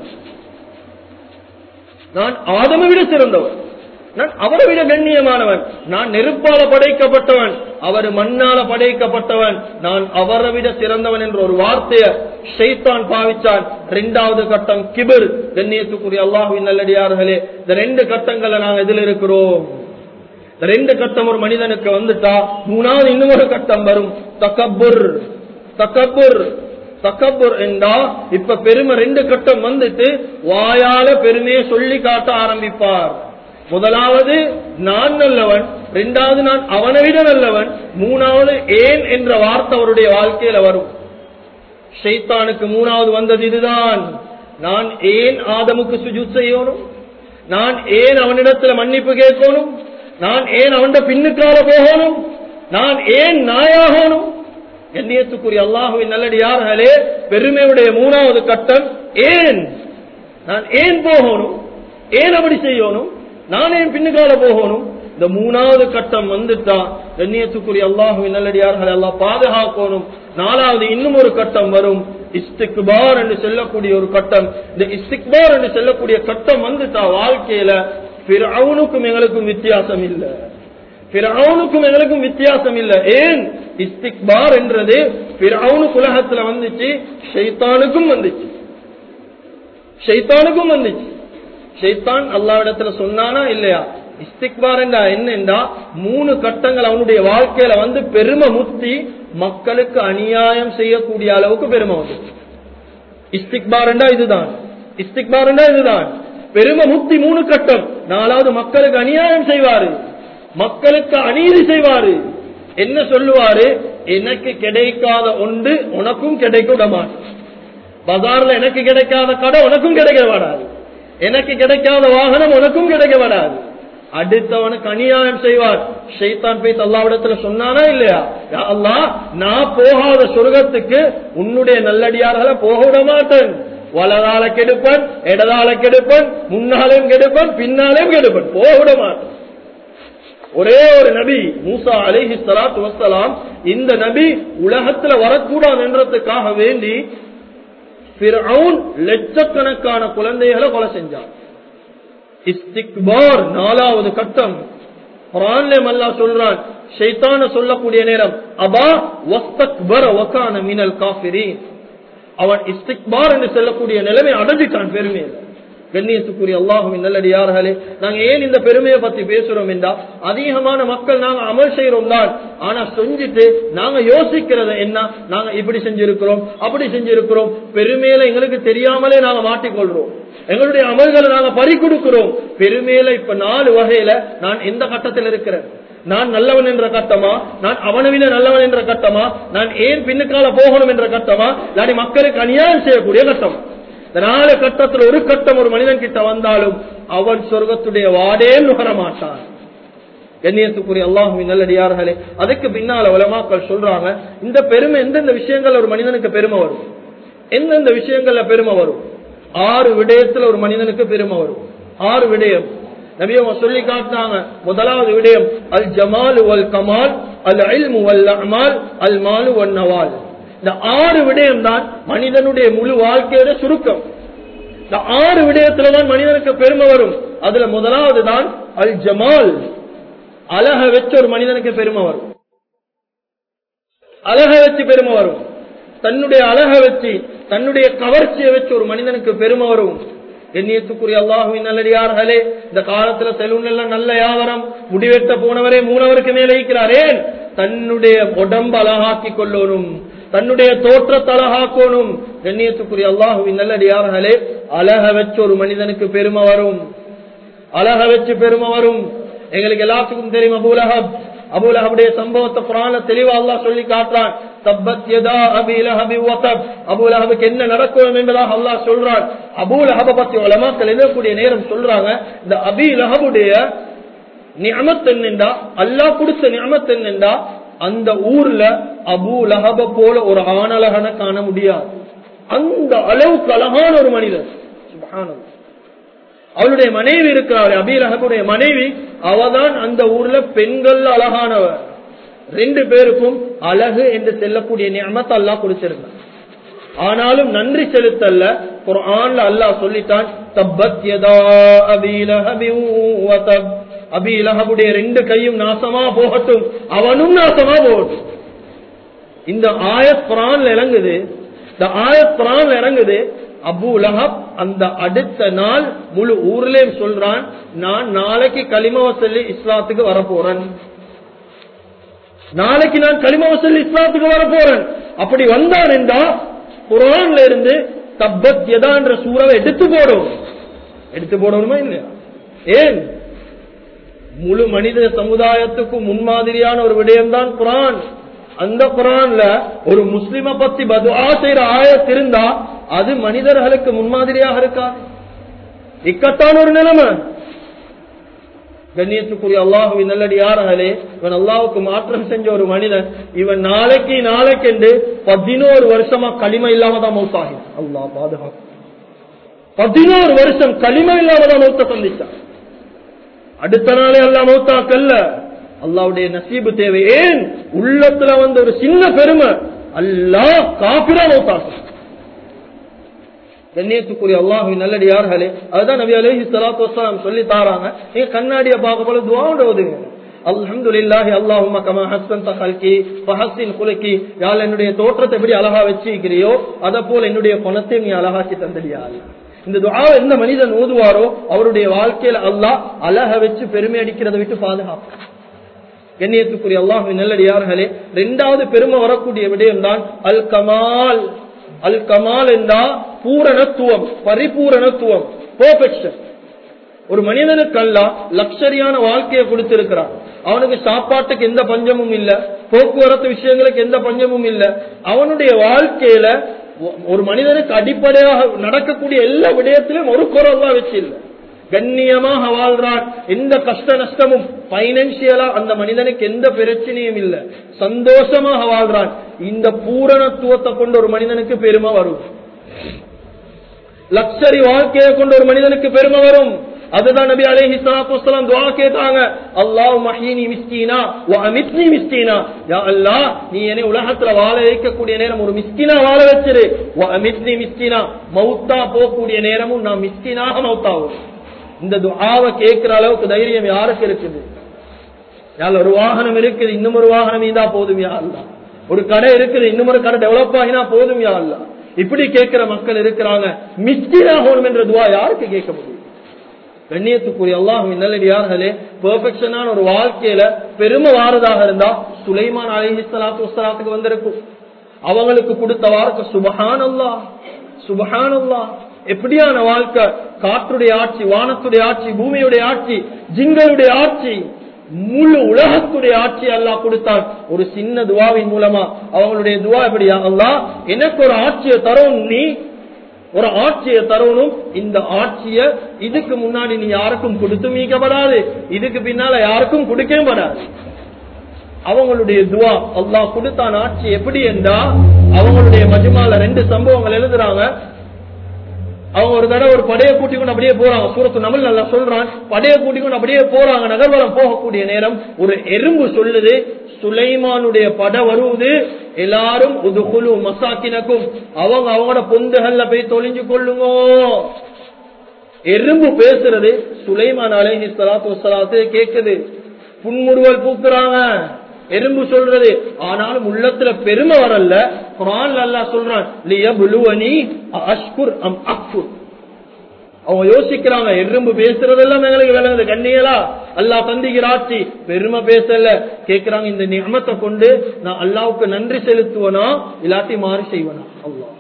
நான் ஆதம விட சிறந்தவன் நான் அவரை விட கண்ணியமானவன் நான் நெருப்பால படைக்கப்பட்டவன் அவர் மண்ணால படைக்கப்பட்டவன் நான் அவரை விட சிறந்தவன் என்ற ஒரு வார்த்தைய ஷைத்தான் பாவிச்சான் இரண்டாவது கட்டம் கிபிர் கண்ணியத்துக்குரிய அல்லாஹுவின் நல்லடியார்களே இந்த ரெண்டு கட்டங்கள்ல நாங்க எதில் இருக்கிறோம் இந்த ரெண்டு கட்டம் ஒரு மனிதனுக்கு வந்துட்டா மூணாவது இன்னும் ஒரு கட்டம் வரும் தக்கபுர் தக்கபுர் தக்கபுர் என்றா இப்ப பெருமை ரெண்டு கட்டம் வந்துட்டு வாயால பெருமையை சொல்லி காட்ட ஆரம்பிப்பார் முதலாவது நான் நல்லவன் இரண்டாவது நான் அவனை விட நல்லவன் மூணாவது ஏன் என்ற வார்த்தை அவருடைய வாழ்க்கையில வரும் ஷைத்தானுக்கு மூணாவது வந்தது இதுதான் நான் ஏன் ஆதமுக்கு சுஜூத் செய்யணும் நான் ஏன் அவனிடத்துல மன்னிப்பு கேட்கணும் நான் ஏன் அவன் பின்னுக்கால போகணும் நான் ஏன் நாயாகணும் எண்ணியத்துக்குரிய அல்லாஹுவின் நல்லடியார்களே பெருமையுடைய மூணாவது கட்டம் ஏன் நான் ஏன் போகணும் ஏன் அப்படி செய்யணும் நான் ஏன் பின்னுக்கால போகணும் இந்த மூணாவது கட்டம் வந்துட்டா கண்ணியத்துக்குரிய அல்லாஹுவின் நல்லடியார்கள் எல்லாம் பாதுகாக்கணும் நாலாவது இன்னும் ஒரு கட்டம் வரும் இஸ்திக்பார் என்று சொல்லக்கூடிய ஒரு கட்டம் இந்த இஸ்திக்பார் என்று சொல்லக்கூடிய கட்டம் வந்துட்டா வாழ்க்கையில பிறவுனுக்கும் எங்களுக்கும் வித்தியாசம் இல்லை பிறவுனுக்கும் எங்களுக்கும் வித்தியாசம் இல்லை ஏன் இஸ்திக்பார் என்றது பிறவுனுக்கு உலகத்துல வந்துச்சு ஷைத்தானுக்கும் வந்துச்சு ஷைத்தானுக்கும் வந்துச்சு ஷைத்தான் அல்லாவிடத்துல சொன்னானா இல்லையா இஸ்திக்பார் என்றா என்னண்டா மூணு கட்டங்கள் அவனுடைய வாழ்க்கையில வந்து பெருமை முத்தி மக்களுக்கு அநியாயம் செய்யக்கூடிய அளவுக்கு பெருமை வந்து இஸ்திக்பார் என்றா இதுதான் இஸ்திக்பார் என்றா இதுதான் பெருமை முத்தி மூணு கட்டம் நாலாவது மக்களுக்கு அநியாயம் செய்வாரு மக்களுக்கு அநீதி செய்வாரு என்ன சொல்லுவாரு எனக்கு கிடைக்காத ஒன்று உனக்கும் கிடைக்க விட மாட்டேன் பஜார்ல எனக்கு கிடைக்காத கடை உனக்கும் கிடைக்க விடாது எனக்கு கிடைக்காத வாகனம் உனக்கும் கிடைக்க விடாது அடுத்தவனுக்கு அநியாயம் செய்வார் ஷைத்தான் போய் அல்லாவிடத்துல சொன்னானா இல்லையா யா அல்லாஹ் நான் போகாத சொர்க்கத்துக்கு உன்னுடைய நல்லடியார்களை போக விட மாட்டேன் வலதால கெடுப்பன் இடதால கெடுப்பன் முன்னாலையும் கெடுப்பன் பின்னாலையும் கெடுப்பன் போக விட மாட்டேன் ஒரே ஒரு நபி மூசா அலிஹி சலாத்து வசலாம் இந்த நபி உலகத்துல வரக்கூடாது என்றதுக்காக வேண்டி லட்சக்கணக்கான குழந்தைகளை கொலை செஞ்சான் இஸ்திக்பார் நாலாவது கட்டம் குரான்ல அல்லா சொல்றான் ஷைத்தான சொல்லக்கூடிய நேரம் அபா வஸ்தக்பர வக்கான மினல் காஃபிரீன் அவன் இஸ்திக்பார் என்று சொல்லக்கூடிய நிலைமை அடைஞ்சிட்டான் பெருமையில கண்ணியத்துக்குரிய அல்லாஹுவின் நல்லடியார்களே நாங்க ஏன் இந்த பெருமையை பத்தி பேசுறோம் என்றா அதிகமான மக்கள் நாங்க அமல் செய்யறோம் தான் ஆனா செஞ்சுட்டு நாங்க யோசிக்கிறது என்ன நாங்க இப்படி செஞ்சிருக்கிறோம் அப்படி செஞ்சிருக்கிறோம் பெருமையில எங்களுக்கு தெரியாமலே நாங்க மாட்டிக்கொள்றோம் எங்களுடைய அமல்களை நாங்க பறி கொடுக்கிறோம் பெருமையில இப்ப நாலு வகையில நான் எந்த கட்டத்தில் இருக்கிறேன் நான் நல்லவன் என்ற கட்டமா நான் அவனை விட நல்லவன் என்ற கட்டமா நான் ஏன் பின்னுக்கால போகணும் என்ற கட்டமா இல்லாட்டி மக்களுக்கு அநியாயம் செய்யக்கூடிய கட்டம் இந்த நாலு கட்டத்தில் ஒரு கட்டம் ஒரு மனிதன் கிட்ட வந்தாலும் அவன் சொர்க்கத்துடைய வாடே நுகர மாட்டான் கண்ணியத்துக்குரிய அல்லாஹுவின் நல்லடியார்களே அதுக்கு பின்னால உலமாக்கள் சொல்றாங்க இந்த பெருமை எந்தெந்த விஷயங்கள் ஒரு மனிதனுக்கு பெருமை வரும் எந்தெந்த விஷயங்கள்ல பெருமை வரும் ஆறு விடயத்துல ஒரு மனிதனுக்கு பெருமை வரும் ஆறு விடயம் நபியவங்க சொல்லி காட்டினாங்க முதலாவது விடயம் அல் ஜமால் வல் கமால் அல் இல்மு வல் அமால் அல் மாலு வல் நவால் இந்த ஆறு விடயம் தான் மனிதனுடைய முழு வாழ்க்கையோட சுருக்கம் இந்த ஆறு விடயத்துல தான் மனிதனுக்கு பெருமை வரும் அதுல முதலாவது தான் அல் ஜமால் அழக வச்சு ஒரு மனிதனுக்கு பெருமை வரும் அழக வச்சு பெருமை வரும் தன்னுடைய அழக வச்சு தன்னுடைய கவர்ச்சியை வச்சு ஒரு மனிதனுக்கு பெருமை வரும் எண்ணியத்துக்குரிய அல்லாஹுவின் நல்லடியார்களே இந்த காலத்துல செலூன் எல்லாம் நல்ல வியாபாரம் முடிவெட்ட போனவரே மூணவருக்கு மேலே இருக்கிறாரே தன்னுடைய உடம்பு அழகாக்கி கொள்ளணும் தன்னுடைய தோற்றத்தை அழகாக்கணும் கண்ணியத்துக்குரிய அல்லாஹுவின் நல்லடியார்களே அழக வச்சு ஒரு மனிதனுக்கு பெருமை வரும் அழக வச்சு பெருமை வரும் எங்களுக்கு எல்லாத்துக்கும் தெரியும் அபூலஹப் அபூலஹபுடைய சம்பவத்தை குரான தெளிவா அல்லாஹ் சொல்லி காட்டுறான் தப்பத் யதா அபி லஹபி வதப் அபூலஹபுக்கு என்ன நடக்கும் என்பதாக அல்லாஹ் சொல்றான் அபூலஹப பத்தி உலமாக்கள் எழுதக்கூடிய நேரம் சொல்றாங்க இந்த அபி லஹபுடைய நியமத் என்னண்டா அல்லாஹ் கொடுத்த நியமத் என்னண்டா அந்த ஊர்ல அபூ லஹப போல ஒரு ஆணழகனை காண முடியாது அந்த அளவுக்கு அழகான ஒரு மனிதர் சுப்ஹானல்லாஹ் அவளுடைய மனைவி இருக்கிறாள் அபீலகனுடைய மனைவி அவதான் அந்த ஊர்ல பெண்கள் அழகானவர் ரெண்டு பேருக்கும் அழகு என்று செல்லக்கூடிய நியமத்தை அல்லாஹ் கொடுத்திருந்தார் ஆனாலும் நன்றி செலுத்தல்ல ஒரு ஆண்ல அல்லாஹ் சொல்லிட்டான் தப்பத் யதா அபீலஹபி வதப் அபீலஹபுடைய ரெண்டு கையும் நாசமா போகட்டும் அவனும் நாசமா போகட்டும் இந்த ஆயத் குரான்ல இறங்குது இந்த ஆயத் குரான்ல இறங்குது அபு லஹப் அந்த அடுத்த நாள் முழு ஊர்லயும் சொல்றான் நான் நாளைக்கு களிமவ சொல்லி இஸ்லாத்துக்கு வரப்போறேன் நாளைக்கு நான் களிமவ சொல்லி இஸ்லாத்துக்கு வரப்போறேன் அப்படி வந்தான் என்றா குரான்ல இருந்து தப்பத் எதா என்ற சூறவை எடுத்து போடும் எடுத்து போடணுமா இல்லையா ஏன் முழு மனித சமுதாயத்துக்கும் முன்மாதிரியான ஒரு விடயம்தான் குரான் அந்த குரான்ல ஒரு முஸ்லிம பத்தி பதுவா செய்யற ஆயத் இருந்தா அது மனிதர்களுக்கு முன்மாதிரியாக இருக்கா இக்கட்டான ஒரு நிலைமை கண்ணியத்துக்குரிய அல்லாஹுவின் நல்லடியார்களே இவன் அல்லாவுக்கு மாற்றம் செஞ்ச ஒரு மனிதன் இவன் நாளைக்கு நாளைக்கு என்று பதினோரு வருஷமா களிமை இல்லாம தான் மௌத்தாகி அல்லா பாதுகாப்பு பதினோரு வருஷம் களிமை இல்லாம தான் மௌத்த சந்திச்சான் அடுத்த நாளே அல்லா மௌத்தாக்கல்ல அல்லாவுடைய நசீபு தேவை ஏன் உள்ளத்துல வந்து ஒரு சின்ன பெருமை அல்லாஹ் காப்பிரா மௌத்தாக்கும் கண்ணியத்துக்குரிய அல்லாஹுவின் நல்லடியார்களே அதுதான் நபி அலஹி சலாத்து வலாம் சொல்லி தாராங்க நீங்க கண்ணாடிய பார்க்க போல துவாவோட ஓதுங்க அல்ஹம்துலில்லாஹி அல்லாஹும்ம கமா ஹஸ்ஸன்த ஹல்கி ஃபஹஸ்ஸின் குலகி யாழ் என்னுடைய தோற்றத்தை எப்படி அழகா வச்சிருக்கிறியோ அத போல என்னுடைய குணத்தை நீ அழகாக்கி தந்தடியா இந்த துஆவை எந்த மனிதன் ஓதுவாரோ அவருடைய வாழ்க்கையில அல்லாஹ் அழக வச்சு பெருமை அடிக்கிறதை விட்டு பாதுகாப்பு கண்ணியத்துக்குரிய அல்லாஹுவின் நல்லடியார்களே ரெண்டாவது பெருமை வரக்கூடிய விடயம் தான் அல் கமால் அல் கமால் என்றா பூரணத்துவம் பரிபூரணத்துவம் பெர்ஃபெக்ஷன் ஒரு மனிதனுக்கு அல்ல லக்ஷரியான வாழ்க்கையை கொடுத்திருக்கிறான் அவனுக்கு சாப்பாட்டுக்கு எந்த பஞ்சமும் இல்ல போக்குவரத்து விஷயங்களுக்கு எந்த பஞ்சமும் இல்ல அவனுடைய வாழ்க்கையில ஒரு மனிதனுக்கு அடிப்படையாக நடக்கக்கூடிய எல்லா விடயத்திலும் ஒரு குரல் தான் வச்சு இல்லை கண்ணியமாக வாழ்றான் எந்த கஷ்ட நஷ்டமும் பைனான்சியலா அந்த மனிதனுக்கு எந்த பிரச்சனையும் இல்ல சந்தோஷமாக வாழ்றான் இந்த பூரணத்துவத்தை கொண்ட ஒரு மனிதனுக்கு பெருமை வரும் லக்ஸரி வாழ்க்கையை கொண்ட ஒரு மனிதனுக்கு பெருமை வரும் அதுதான் நபி அலைஹி ஸலாத்து வஸலாம் துஆ கேட்டாங்க அல்லாஹ் மஹீனி மிஸ்கீனா வ அமித்னி மிஸ்கீனா யா அல்லாஹ் நீ என்னை உலகத்துல வாழ வைக்கக்கூடிய நேரம் ஒரு மிஸ்கீனா வாழ வச்சிரு வ அமித்னி மிஸ்கீனா மௌத்தா போகக்கூடிய நேரமும் நான் மிஸ்கீனாக மௌத்தாவும் இந்த துஆவை கேட்கிற அளவுக்கு தைரியம் யாருக்கு இருக்குது யாழ் ஒரு வாகனம் இருக்குது இன்னும் ஒரு வாகனம் இருந்தா போதும் யா அல்லா ஒரு கடை இருக்குது இன்னும் ஒரு கடை டெவலப் ஆகினா போதும் யா அல்லா இப்படி கேட்கிற மக்கள் இருக்கிறாங்க மிஸ்கீனாகணும் என்ற துவா யாருக்கு கேட்க முடியும் கண்ணியத்துக்குரிய அல்லாஹுவின் நல்லடியார்களே பெர்ஃபெக்ஷனான ஒரு வாழ்க்கையில பெருமை வாரதாக இருந்தா சுலைமான் அலிஹி சலாத்து வசலாத்துக்கு வந்திருக்கும் அவங்களுக்கு கொடுத்த வாழ்க்கை சுபஹான் அல்லா சுபஹான் அல்லா எப்படியான வாழ்க்கை காற்றுடைய ஆட்சி வானத்துடைய ஆட்சி பூமியுடைய ஆட்சி ஜிங்களுடைய ஆட்சி முழு உலகத்துடைய ஆட்சி அல்லாஹ் கொடுத்தான் ஒரு சின்ன துவாவின் மூலமா அவங்களுடைய துவா எப்படியா அல்லா எனக்கு ஒரு ஆட்சியை தரும் நீ ஒரு ஆட்சியை தரணும் இந்த ஆட்சிய இதுக்கு முன்னாடி நீ யாருக்கும் கொடுத்து மீக்கப்படாது இதுக்கு பின்னால யாருக்கும் கொடுக்கவே படாது அவங்களுடைய துவா அல்லாஹ் கொடுத்தான் ஆட்சி எப்படி என்றா அவங்களுடைய மஜ்மால ரெண்டு சம்பவங்கள் எழுதுறாங்க அவங்க ஒரு தடவை ஒரு படையை கூட்டிக் கொண்டு அப்படியே போறாங்க சூரத்து நமல் நல்லா சொல்றான் படையை கூட்டிக் கொண்டு அப்படியே போறாங்க நகர்வலம் போகக்கூடிய நேரம் ஒரு எறும்பு சொல்லுது சுலைமானுடைய பட வருவது எல்லாரும் உதுகுலு மசாக்கினக்கும் அவங்க அவங்களோட பொந்துகள்ல போய் தொலைஞ்சு கொள்ளுங்க எறும்பு பேசுறது சுலைமான் அலைஹி ஸலாத்து வஸலாத்து கேக்குது புன்முறுவல் பூக்குறாங்க எறும்பு சொல்றது ஆனாலும் உள்ளத்துல பெருமை வரல குரான் அல்லாஹ் சொல்றான் லியபுலுவனி அஷ்குர் அம் அக்ஃபுர் அவங்க யோசிக்கிறாங்க எறும்பு பேசுறதெல்லாம் எங்களுக்கு விளங்குது கண்ணியலா அல்லாஹ் தந்திக்கிறாட்சி பெருமை பேசல கேக்குறாங்க இந்த நியமத்தை கொண்டு நான் அல்லாவுக்கு நன்றி செலுத்துவனா இல்லாட்டி மாறி செய்வனா அல்லாஹ்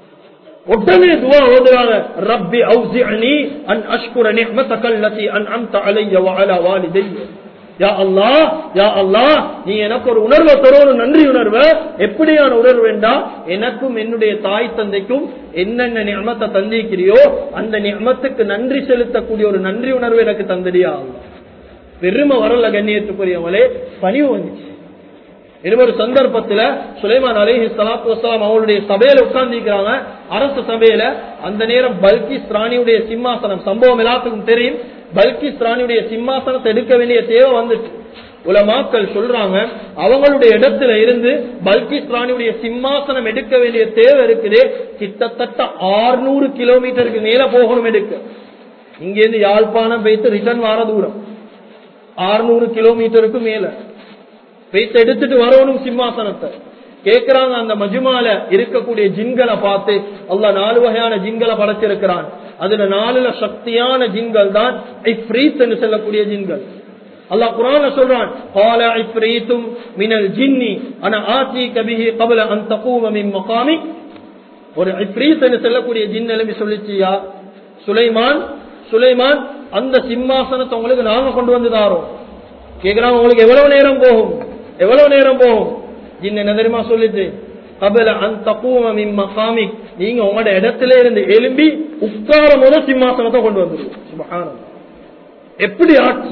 உடனே துவா ஓதுறாங்க ரப்பி அவுசிஅனி அன் அஷ்குர நிஅமதக அல்லதி அன்அம்த அலைய வஅலா வாலிதைய யா அல்லாஹ் யா அல்லாஹ் நீ எனக்கு ஒரு உணர்வை தரணும் நன்றி உணர்வு எப்படியான உணர்வு வேண்டா எனக்கும் என்னுடைய தாய் தந்தைக்கும் என்னென்ன நியமத்தை தந்திருக்கிறியோ அந்த நியமத்துக்கு நன்றி செலுத்தக்கூடிய ஒரு நன்றி உணர்வு எனக்கு தந்தடியா அல்லாஹ் பெருமை வரல கண்ணியத்துக்குரியவங்களே பணிவு வந்துச்சு இன்னொரு சந்தர்ப்பத்துல சுலைமான் அலிஹி சலாத்து வசலாம் அவங்களுடைய சபையில உட்கார்ந்துக்கிறாங்க அரசு சபையில அந்த நேரம் பல்கிஸ் ராணியுடைய சிம்மாசனம் சம்பவம் எல்லாத்துக்கும் தெரியும் பல்கிஸ் ராணியுடைய சிம்மாசனத்தை எடுக்க வேண்டிய தேவை வந்துச்சு உலமாக்கள் சொல்றாங்க அவங்களுடைய இடத்துல இருந்து பல்கிஸ் ராணியுடைய சிம்மாசனம் எடுக்க வேண்டிய தேவை இருக்குது கிட்டத்தட்ட ஆறுநூறு கிலோமீட்டருக்கு மேல போகணும் எடுக்க இங்கிருந்து யாழ்ப்பாணம் வைத்து ரிட்டர்ன் வார தூரம் ஆறுநூறு கிலோமீட்டருக்கு மேல வைத்து எடுத்துட்டு வரணும் சிம்மாசனத்தை கேக்குறாங்க அந்த மஜுமால இருக்கக்கூடிய ஜின்களை பார்த்து அல்லாஹ் நாலு வகையான ஜின்களை படைச்சிருக்கிறான் அதுல நாலுல சக்தியான ஜின்கள் தான் இஃப்ரீத் என்று சொல்லக்கூடிய ஜின்கள் அல்லாஹ் குரான சொல்றான் قال عفريت من الجن انا اتيك به قبل ان تقوم من مقامك ஒரு இஃப்ரீத் என்று சொல்லக்கூடிய ஜின் எழுப்பி சொல்லிச்சியா சுலைமான் சுலைமான் அந்த சிம்மாசனத்தை உங்களுக்கு நாங்க கொண்டு வந்து தாரோம் கேக்குறாங்க உங்களுக்கு எவ்வளவு நேரம் போகும் எவ்வளவு நேரம் போகும் ஜின் என்ன தெரியுமா சொல்லிட்டு கபல அந்த மகாமிக் நீங்க உங்களோட இடத்துல இருந்து எலும்பி உட்கார போது சிம்மாசனத்தை கொண்டு வந்துருவோம் எப்படி ஆட்சி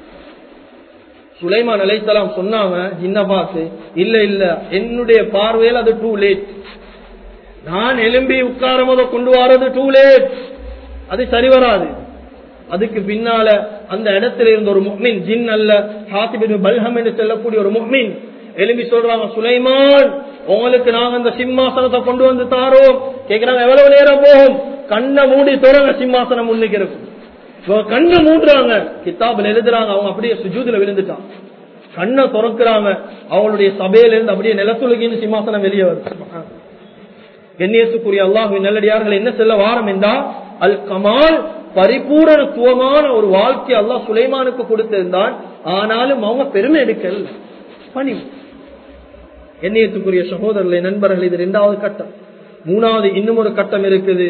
சுலைமான் அலைத்தலாம் சொன்னாங்க ஜின்ன பார்த்து இல்ல இல்ல என்னுடைய பார்வையில் அது டூ லேட் நான் எலும்பி உட்கார போத கொண்டு வர்றது டூ லேட் அது சரி வராது அதுக்கு பின்னால அந்த இடத்துல இருந்த ஒரு முஹ்மின் ஜின் அல்ல ஹாத்திபின் பல்ஹம் என்று சொல்லக்கூடிய ஒரு முஹ்மின் எலும்பி சொல்றாங்க சுலைமான் உங்களுக்கு நாங்க அந்த சிம்மாசனத்தை கொண்டு வந்து தாரோம் கேக்குறாங்க எவ்வளவு நேரம் போகும் கண்ணை மூடி தொடங்க சிம்மாசனம் முன்னுக்கு இருக்கும் கண்ணை மூடுறாங்க கித்தாபில் எழுதுறாங்க அவங்க அப்படியே சுஜூதுல விழுந்துட்டான் கண்ணை திறக்கிறாங்க அவங்களுடைய சபையில இருந்து அப்படியே நிலத்துலகின்னு சிம்மாசனம் வெளியே வருது கண்ணியத்துக்குரிய அல்லாஹுவின் நல்லடியார்கள் என்ன செல்ல வாரம் என்றா அல் கமால் பரிபூரணத்துவமான ஒரு வாழ்க்கை அல்லாஹ் சுலைமானுக்கு கொடுத்திருந்தான் ஆனாலும் அவங்க பெருமை எடுக்கல் பணி எண்ணியத்துக்குரிய சகோதரர்களை நண்பர்கள் இது இரண்டாவது கட்டம் மூணாவது இன்னும் ஒரு கட்டம் இருக்குது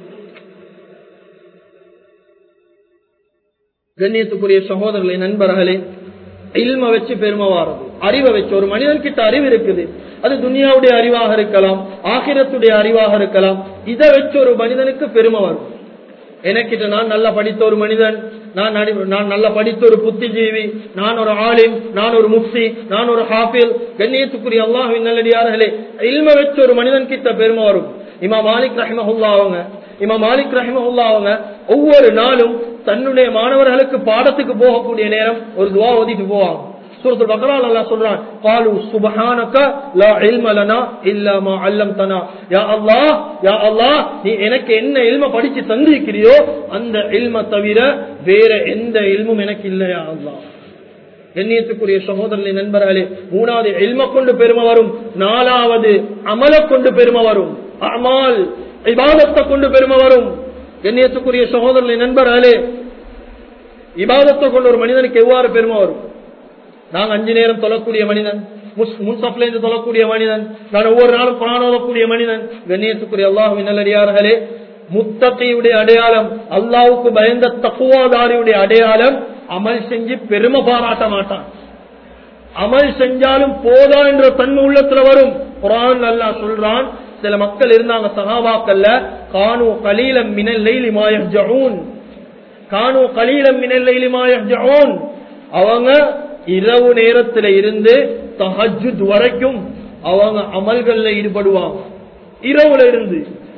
கண்ணியத்துக்குரிய சகோதரர்களை நண்பர்களே இல்ம வச்சு பெருமை வாரது அறிவை வச்சு ஒரு மனிதன் கிட்ட அறிவு இருக்குது அது துனியாவுடைய அறிவாக இருக்கலாம் ஆகிரத்துடைய அறிவாக இருக்கலாம் இதை வச்சு ஒரு மனிதனுக்கு பெருமை வரும் எனக்கிட்ட நான் நல்லா படித்த ஒரு மனிதன் நான் நான் நல்லா படித்த ஒரு புத்திஜீவி நான் ஒரு ஆலிம் நான் ஒரு முஃப்தி நான் ஒரு ஹாஃபில் கண்ணியத்துக்குரிய அல்லாஹின் நல்லடியார்களே இல்ம வச்சு ஒரு மனிதன் கிட்ட பெருமை வரும் இமா மாலிக் ரஹிமஹுல்லா அவங்க இமா மாலிக் ரஹிமஹுல்லா அவங்க ஒவ்வொரு நாளும் தன்னுடைய மாணவர்களுக்கு பாடத்துக்கு போகக்கூடிய நேரம் ஒரு துவா ஓதிட்டு போவாங்க சூரத்து பக்ரால் அல்லாஹ் சொல்றான் காலு சுபஹானக லா இல்ம லனா இல்லா மா அல்லம்தனா யா அல்லாஹ் யா அல்லாஹ் நீ எனக்கு என்ன இல்ம படிச்சு தந்திருக்கிறியோ அந்த இல்ம தவிர வேற எந்த இல்மும் எனக்கு இல்லையா அல்லாஹ் எண்ணியத்துக்குரிய சகோதரனை நண்பர்களே மூணாவது எல்ம கொண்டு பெருமை வரும் நாலாவது அமல கொண்டு பெருமை வரும் அமால் இபாதத்தை கொண்டு பெருமை வரும் எண்ணியத்துக்குரிய சகோதரனை நண்பர்களே இபாதத்தை கொண்டு ஒரு மனிதனுக்கு எவ்வாறு பெருமை வரும் நாங்க அஞ்சு நேரம் தொழக்கூடிய மனிதன் முன்சப்ல இருந்து தொழக்கூடிய மனிதன் நான் ஒவ்வொரு நாளும் குரான் ஓதக்கூடிய மனிதன் கண்ணியத்துக்குரிய அல்லாஹுவின் நல்லடியார்களே முத்தகையுடைய அடையாளம் அல்லாவுக்கு பயந்த தக்குவாதாரியுடைய அடையாளம் அமல் செஞ்சு பெருமை பாராட்ட மாட்டான் அமல் செஞ்சாலும் போதா என்ற தன்மை உள்ளத்துல வரும் குரான் அல்லா சொல்றான் சில மக்கள் இருந்தாங்க சகாபாக்கல்ல கானு கலீலம் மினல் லைலி மாயஜூன் கானு கலீலம் மினல் லைலி மாயஜூன் அவங்க இரவு நேரத்துல இருந்து தஹஜுத் வரைக்கும் அவங்க அமல்கள்ல ஈடுபடுவாங்க இரவுல இருந்து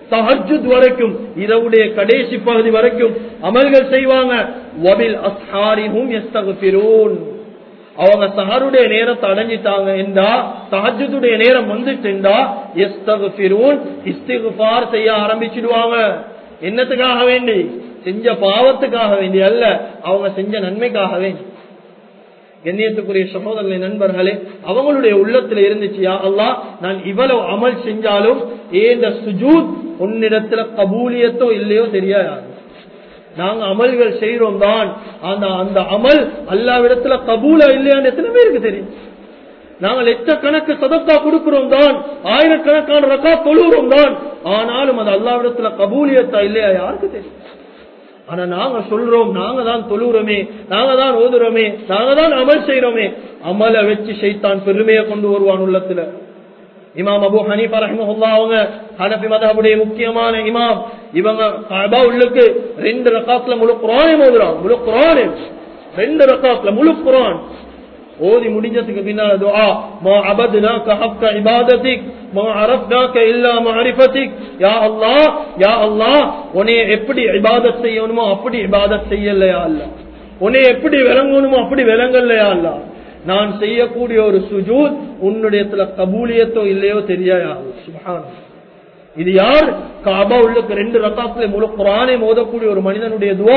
தஹஜுத் வரைக்கும் இரவுடைய கடைசி பகுதி வரைக்கும் அமல்கள் செய்வாங்க வபில் அஸ்ஹாரிஹும் யஸ்தக்ஃபிரூன் அவங்க சஹருடைய நேரத்தை அடைஞ்சிட்டாங்க என்றா தஹஜுடைய நேரம் வந்துட்டுண்டா யஸ்தக்ஃபிரூன் இஸ்திக்ஃபார் செய்ய ஆரம்பிச்சிடுவாங்க என்னத்துக்காக வேண்டி செஞ்ச பாவத்துக்காக வேண்டி அல்ல அவங்க செஞ்ச நன்மைக்காக வேண்டி கண்ணியத்துக்குரிய சகோதரர்களை நண்பர்களே அவங்களுடைய உள்ளத்துல இருந்துச்சு யா அல்லாஹ் நான் இவ்வளவு அமல் செஞ்சாலும் ஏந்த சுஜூத் உன்னிடத்துல கபூலியத்தோ இல்லையோ தெரியாது நாங்க அமல்கள் செய்யறோம் தான் அந்த அந்த அமல் அல்லாவிடத்துல கபூலா இல்லையான்னு எத்தனை பேருக்கு தெரியும் நாங்கள் லட்சக்கணக்கு சதக்கா கொடுக்கிறோம் தான் ஆயிரக்கணக்கான ரக்கா தொழுகிறோம் தான் ஆனாலும் அது அல்லாவிடத்துல கபூலியத்தா இல்லையா யாருக்கு தெரியும் ஆனா நாங்க சொல்றோம் நாங்க தான் தொழுகிறோமே நாங்க தான் ஓதுறோமே நாங்க தான் அமல் செய்யறோமே அமலை வச்சு செய்தான் பெருமையை கொண்டு வருவான் உள்ளத்துல இமாம் அபு ஹனீஃபா ரஹ்மஹுல்லா அவங்க ஹனஃபி மதஹபுடைய முக்கியமான இமாம் இவங்க கஅபா உள்ளுக்கு ரெண்டு ரகாத்ல முழு குர்ஆனை ஓதுறாங்க முழு குர்ஆனை ரெண்டு ரகாத்ல முழு குர்ஆன் ஓதி முடிஞ்சதுக்கு பின்னால துஆ மா அபத்னாக ஹக்க இபாதத்திக் மா அரஃப்னாக இல்லா மஅரிஃபத்திக் யா அல்லாஹ் யா அல்லாஹ் உன்னை எப்படி இபாதத் செய்யணுமோ அப்படி இபாதத் செய்யலையா அல்லாஹ் உன்னை எப்படி விளங்கணுமோ அப்படி விளங்கலையா அல்லாஹ் நான் செய்யக்கூடிய ஒரு சுஜூத் உன்னுடைய கபூலியத்தோ இல்லையோ தெரியா சுபான் இது யார் காபா உள்ளுக்கு ரெண்டு ரத்தாத்துல முழு குரானை மோதக்கூடிய ஒரு மனிதனுடைய துவா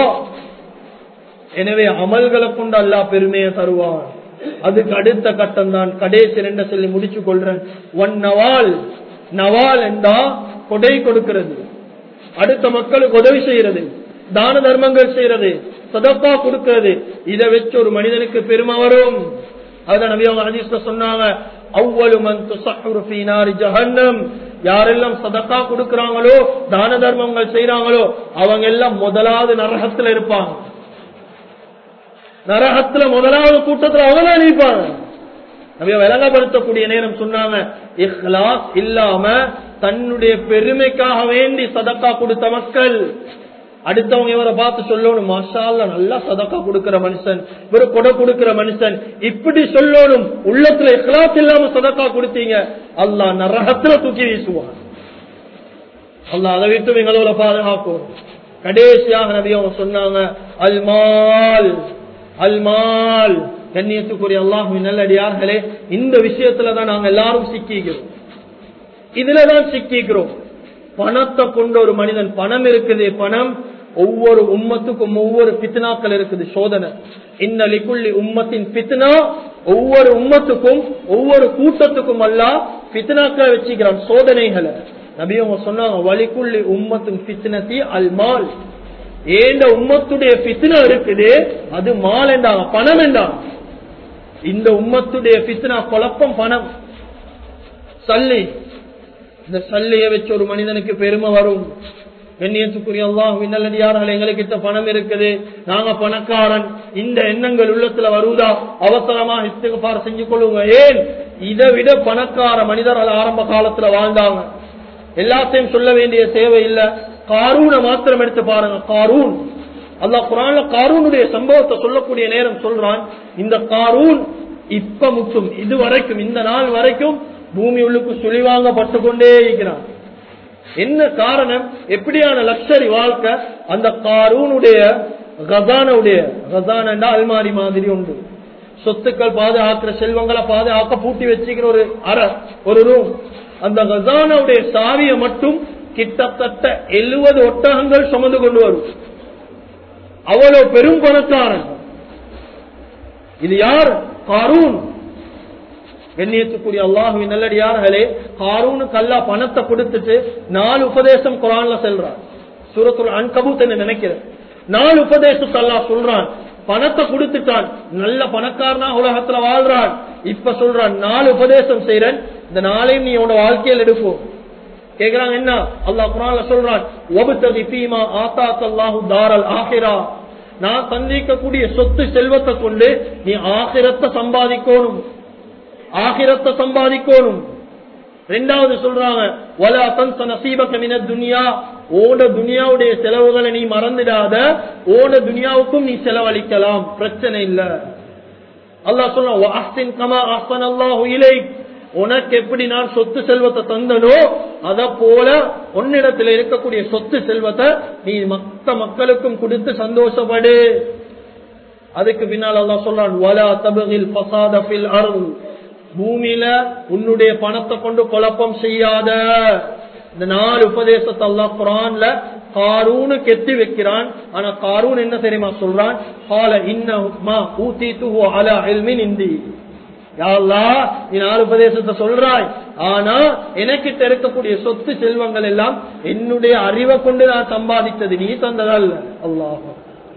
எனவே அமல்களை கொண்டு அல்லா பெருமையை தருவான் அதுக்கு அடுத்த கட்டம் தான் கடைசி ரெண்ட சொல்லி முடிச்சு கொள்றேன் ஒன் நவால் நவால் என்றா கொடை கொடுக்கிறது அடுத்த மக்களுக்கு உதவி செய்யறது தான தர்மங்கள் செய்யறது சதப்பா கொடுக்கிறது இதை வச்சு ஒரு மனிதனுக்கு பெருமை வரும் அதான் நபி அவங்க ஹதீஸ்ல சொன்னாங்க அவ்வளவு மன் துசஹ்ரு ஃபீ நாரி ஜஹன்னம் யாரெல்லாம் சதக்கா கொடுக்கறாங்களோ தான தர்மங்கள் செய்யறாங்களோ அவங்க எல்லாம் முதலாவது நரகத்துல இருப்பாங்க நரகத்துல முதலாவது கூட்டத்துல அவங்க தான் நிற்பாங்க நபிய விளங்கப்படுத்தக்கூடிய நேரம் சொன்னாங்க இஹ்லாஸ் இல்லாம தன்னுடைய பெருமைக்காக வேண்டி சதக்கா கொடுத்த மக்கள் அடுத்தவங்க இவரை பார்த்து சொல்லணும் மாஷால்ல நல்லா சதக்கா கொடுக்கிற மனுஷன் இவரு கொடை கொடுக்கிற மனுஷன் இப்படி சொல்லணும் உள்ளத்துல இஹ்லாஸ் இல்லாம சதக்கா கொடுத்தீங்க அல்லாஹ் நரகத்துல தூக்கி வீசுவான் அல்லாஹ் அதை விட்டு எங்களோட பாதுகாக்கும் கடைசியாக நபி அவங்க சொன்னாங்க அல்மால் அல்மால் கண்ணியத்துக்குரிய அல்லாஹுவின் நல்லடியார்களே இந்த விஷயத்துல தான் நாங்க எல்லாரும் சிக்கிக்கிறோம் இதுலதான் சிக்கிக்கிறோம் பணத்தை கொண்ட ஒரு மனிதன் பணம் இருக்குது பணம் ஒவ்வொரு உம்மத்துக்கும் ஒவ்வொரு பித்னாக்கள் இருக்குது சோதனை இன்னலிக்குள்ளி உம்மத்தின் பித்னா ஒவ்வொரு உம்மத்துக்கும் ஒவ்வொரு கூட்டத்துக்கும் அல்ல பித்னாக்களை வச்சுக்கிறான் சோதனைகளை நபியவங்க சொன்னாங்க வலிக்குள்ளி உம்மத்தின் பித்னத்தி அல்மால் ஏண்ட உம்மத்துடைய பித்னா இருக்குது அது மால் என்றாங்க பணம் என்றாங்க இந்த உம்மத்துடைய பித்னா குழப்பம் பணம் சல்லி இந்த சல்லியை வச்சு ஒரு மனிதனுக்கு பெருமை வரும் கண்ணியத்துக்குரிய அல்லாஹ் நல்லடியார்கள் எங்களுக்கு பணம் இருக்குது நாங்க பணக்காரன் இந்த எண்ணங்கள் உள்ளத்துல வருவதா அவசரமா இஸ்திகார் செஞ்சு கொள்ளுங்க ஏன் இதை விட பணக்கார மனிதர்கள் ஆரம்ப காலத்துல வாழ்ந்தாங்க எல்லாத்தையும் சொல்ல வேண்டிய தேவை இல்ல காரூனை மாத்திரம் எடுத்து பாருங்க காரூன் அல்லாஹ் குரான்ல காரூனுடைய சம்பவத்தை சொல்லக்கூடிய நேரம் சொல்றான் இந்த காரூன் இப்ப முட்டும் இது வரைக்கும் இந்த நாள் வரைக்கும் பூமி உள்ளுக்கு சுழிவாங்கப்பட்டு கொண்டே இருக்கிறான் என்ன காரணம் எப்படியான லக்ஷரி வாழ்க்கை அந்த காரூனுடைய கசானுடைய கசானா அல்மாரி மாதிரி உண்டு சொத்துக்கள் பாதுகாக்கிற செல்வங்களை பாதுகாக்க பூட்டி வச்சுக்கிற ஒரு அறை ஒரு ரூம் அந்த கசானாவுடைய சாவியை மட்டும் கிட்டத்தட்ட எழுபது ஒட்டகங்கள் சுமந்து கொண்டு வரும் அவ்வளவு பெரும் பணக்காரன் இது யார் காரூன் கண்ணியத்துக்குரிய அல்லாஹுவின் நல்லடியார்களே காரூனுக்கு அல்லா பணத்தை கொடுத்துட்டு நாலு உபதேசம் குரான்ல செல்றான் சூரத்துல் அன்கபூத் என்று நினைக்கிறேன் நாலு உபதேசத்தை அல்லா சொல்றான் பணத்தை கொடுத்துட்டான் நல்ல பணக்காரனா உலகத்துல வாழ்றான் இப்ப சொல்றான் நாலு உபதேசம் செய்யறேன் இந்த நாளையும் நீ உன்னோட வாழ்க்கையில் எடுப்போம் கேக்குறாங்க என்ன அல்லாஹ் குரான்ல சொல்றான் ஒபுத்தகி பீமா ஆத்தாத் அல்லாஹு தாரல் ஆஹிரா நான் சந்திக்கக்கூடிய சொத்து செல்வத்தை கொண்டு நீ ஆகிரத்தை சம்பாதிக்கணும் ஆகிரத்தை சம்பாதிக்கணும் ரெண்டாவது சொல்றாங்க வலா தன்ச நசீபக மின துனியா ஓட துனியாவுடைய செலவுகளை நீ மறந்துடாத ஓட துனியாவுக்கும் நீ செலவழிக்கலாம் பிரச்சனை இல்ல அல்லாஹ் சொல்றான் கமா அஹ்சன் அல்லாஹு இலைக் உனக்கு எப்படி நான் சொத்து செல்வத்தை தந்தனோ அத போல உன்னிடத்தில் இருக்கக்கூடிய சொத்து செல்வத்தை நீ மத்த மக்களுக்கும் கொடுத்து சந்தோஷப்படு அதுக்கு பின்னால் அல்லாஹ் சொல்றான் வலா தபகில் பசாத ஃபில் அருள் பூமியில உன்னுடைய பணத்தை கொண்டு குழப்பம் செய்யாத இந்த நாலு உபதேசத்தை அல்லாஹ் குரான்ல காரூனுக்கு எத்தி வைக்கிறான் ஆனா காரூன் என்ன தெரியுமா சொல்றான் கால இன்னமா ஊத்தி துஹு அலா இல்மின் இந்தி நீ நாலு உபதேசத்தை சொல்றாய் ஆனா எனக்கிட்ட இருக்கக்கூடிய சொத்து செல்வங்கள் எல்லாம் என்னுடைய அறிவை கொண்டு நான் சம்பாதித்தது நீ தந்ததல்ல அல்லாஹ்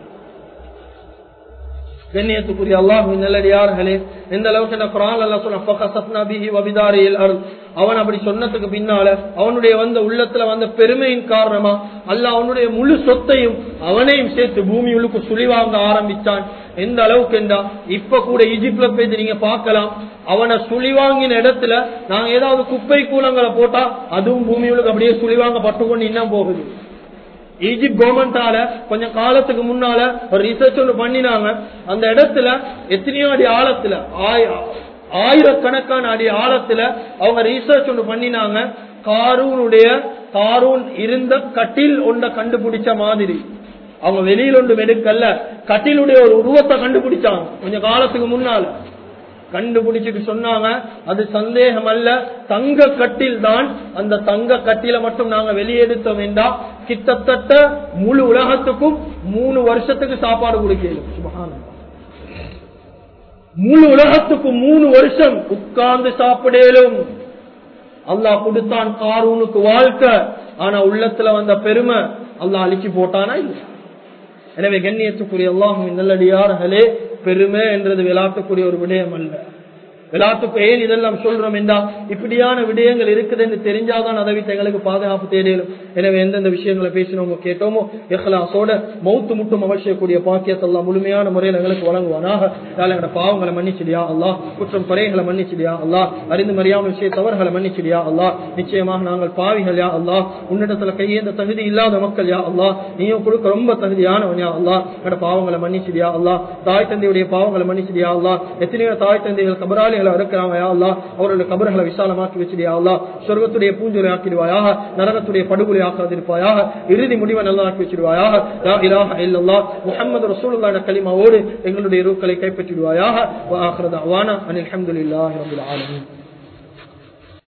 கண்ணியத்துக்குரிய அல்லாஹின் நல்லடியார்களே எந்த அளவுக்கு என்ன குரான் அல்லா சொன்ன அவன் அப்படி சொன்னதுக்கு பின்னால அவனுடைய வந்த உள்ளத்துல வந்த பெருமையின் காரணமா அல்ல அவனுடைய முழு சொத்தையும் அவனையும் சேர்த்து பூமி உள்ளுக்கு சுழிவாங்க ஆரம்பிச்சான் எந்த அளவுக்கு என்றா இப்ப கூட ஈஜிப்ட்ல போய் நீங்க பார்க்கலாம் அவனை சுழிவாங்கின இடத்துல நாங்க ஏதாவது குப்பை கூலங்களை போட்டா அதுவும் பூமி உள்ளுக்கு அப்படியே சுழிவாங்க பட்டுக்கொண்டு இன்னும் போகுது ஈஜிப்ட் கவர்மெண்டால கொஞ்சம் காலத்துக்கு முன்னால ஒரு ரிசர்ச் ஒன்று பண்ணினாங்க அந்த இடத்துல எத்தனையோ அடி ஆழத்துல ஆயிரக்கணக்கான அடி ஆழத்துல அவங்க ரிசர்ச் ஒன்று பண்ணினாங்க காரூனுடைய காரூன் இருந்த கட்டில் ஒன்றை கண்டுபிடிச்ச மாதிரி அவங்க வெளியில் ஒன்று எடுக்கல்ல கட்டிலுடைய ஒரு உருவத்தை கண்டுபிடிச்சாங்க கொஞ்சம் காலத்துக்கு முன்னால கண்டுபிடிச்சிட்டு சொன்னாங்க அது சந்தேகம் அல்ல தங்க கட்டில் தான் அந்த தங்க கட்டில மட்டும் நாங்க வெளியெடுத்தோம் என்றா கிட்டத்தட்ட முழு உலகத்துக்கும் மூணு வருஷத்துக்கு சாப்பாடு கொடுக்கலும் சுபகானம் முழு உலகத்துக்கும் மூணு வருஷம் உட்கார்ந்து சாப்பிடலும் அல்லாஹ் கொடுத்தான் காரூனுக்கு வாழ்க்கை ஆனா உள்ளத்துல வந்த பெருமை அல்லாஹ் அழிச்சு போட்டானா இல்ல எனவே கண்ணியத்துக்குரிய அல்லாஹும் நல்லடியார்களே பெருமை என்றது விளாட்டக்கூடிய ஒரு விடயம் அல்ல விளாட்டுக்கு ஏன் இதெல்லாம் சொல்றோம் என்றா இப்படியான விடயங்கள் இருக்குது என்று தெரிஞ்சாதான் அதை விட்டு எங்களுக்கு பாதுகாப்பு தேடிடும் எனவே எந்தெந்த விஷயங்களை பேசினோமோ கேட்டோமோ எஹ்லாசோட மௌத்து முட்டும் அவசியக்கூடிய பாக்கியத்தெல்லாம் முழுமையான முறையில் எங்களுக்கு வழங்குவானாக எங்களோட பாவங்களை மன்னிச்சிடியா அல்லா குற்றம் குறைகளை மன்னிச்சிடியா அல்லா அறிந்து மறியாமல் விஷய தவறுகளை மன்னிச்சிடியா அல்லா நிச்சயமாக நாங்கள் பாவிகள் யா அல்லா உன்னிடத்துல கையேந்த தகுதி இல்லாத மக்கள் யா அல்லா நீயும் கொடுக்க ரொம்ப தகுதியானவன் யா அல்லா எங்களோட பாவங்களை மன்னிச்சிடியா அல்லா தாய் தந்தையுடைய பாவங்களை மன்னிச்சிடியா அல்லா எத்தனையோ தாய் தந்தைகள் கபராளி குழந்தைகளை இருக்கிறாங்க யா அல்லா அவருடைய கபர்களை விசாலமாக்கி வச்சிடியா அல்லா சொர்க்கத்துடைய பூஞ்சொலை ஆக்கிடுவாயாக நரகத்துடைய படுகொலை ஆக்காதிருப்பாயாக இறுதி முடிவை நல்லா ஆக்கி வச்சிடுவாயாக லா இலாஹ இல்லல்லாஹ் முஹம்மது ரசூலுல்லாஹ் கலிமாவோடு எங்களுடைய ரூக்களை கைப்பற்றிடுவாயாக வ ஆখির தாவானா அனில் ஹம்துலில்லாஹி ரப்பில் ஆலமீன்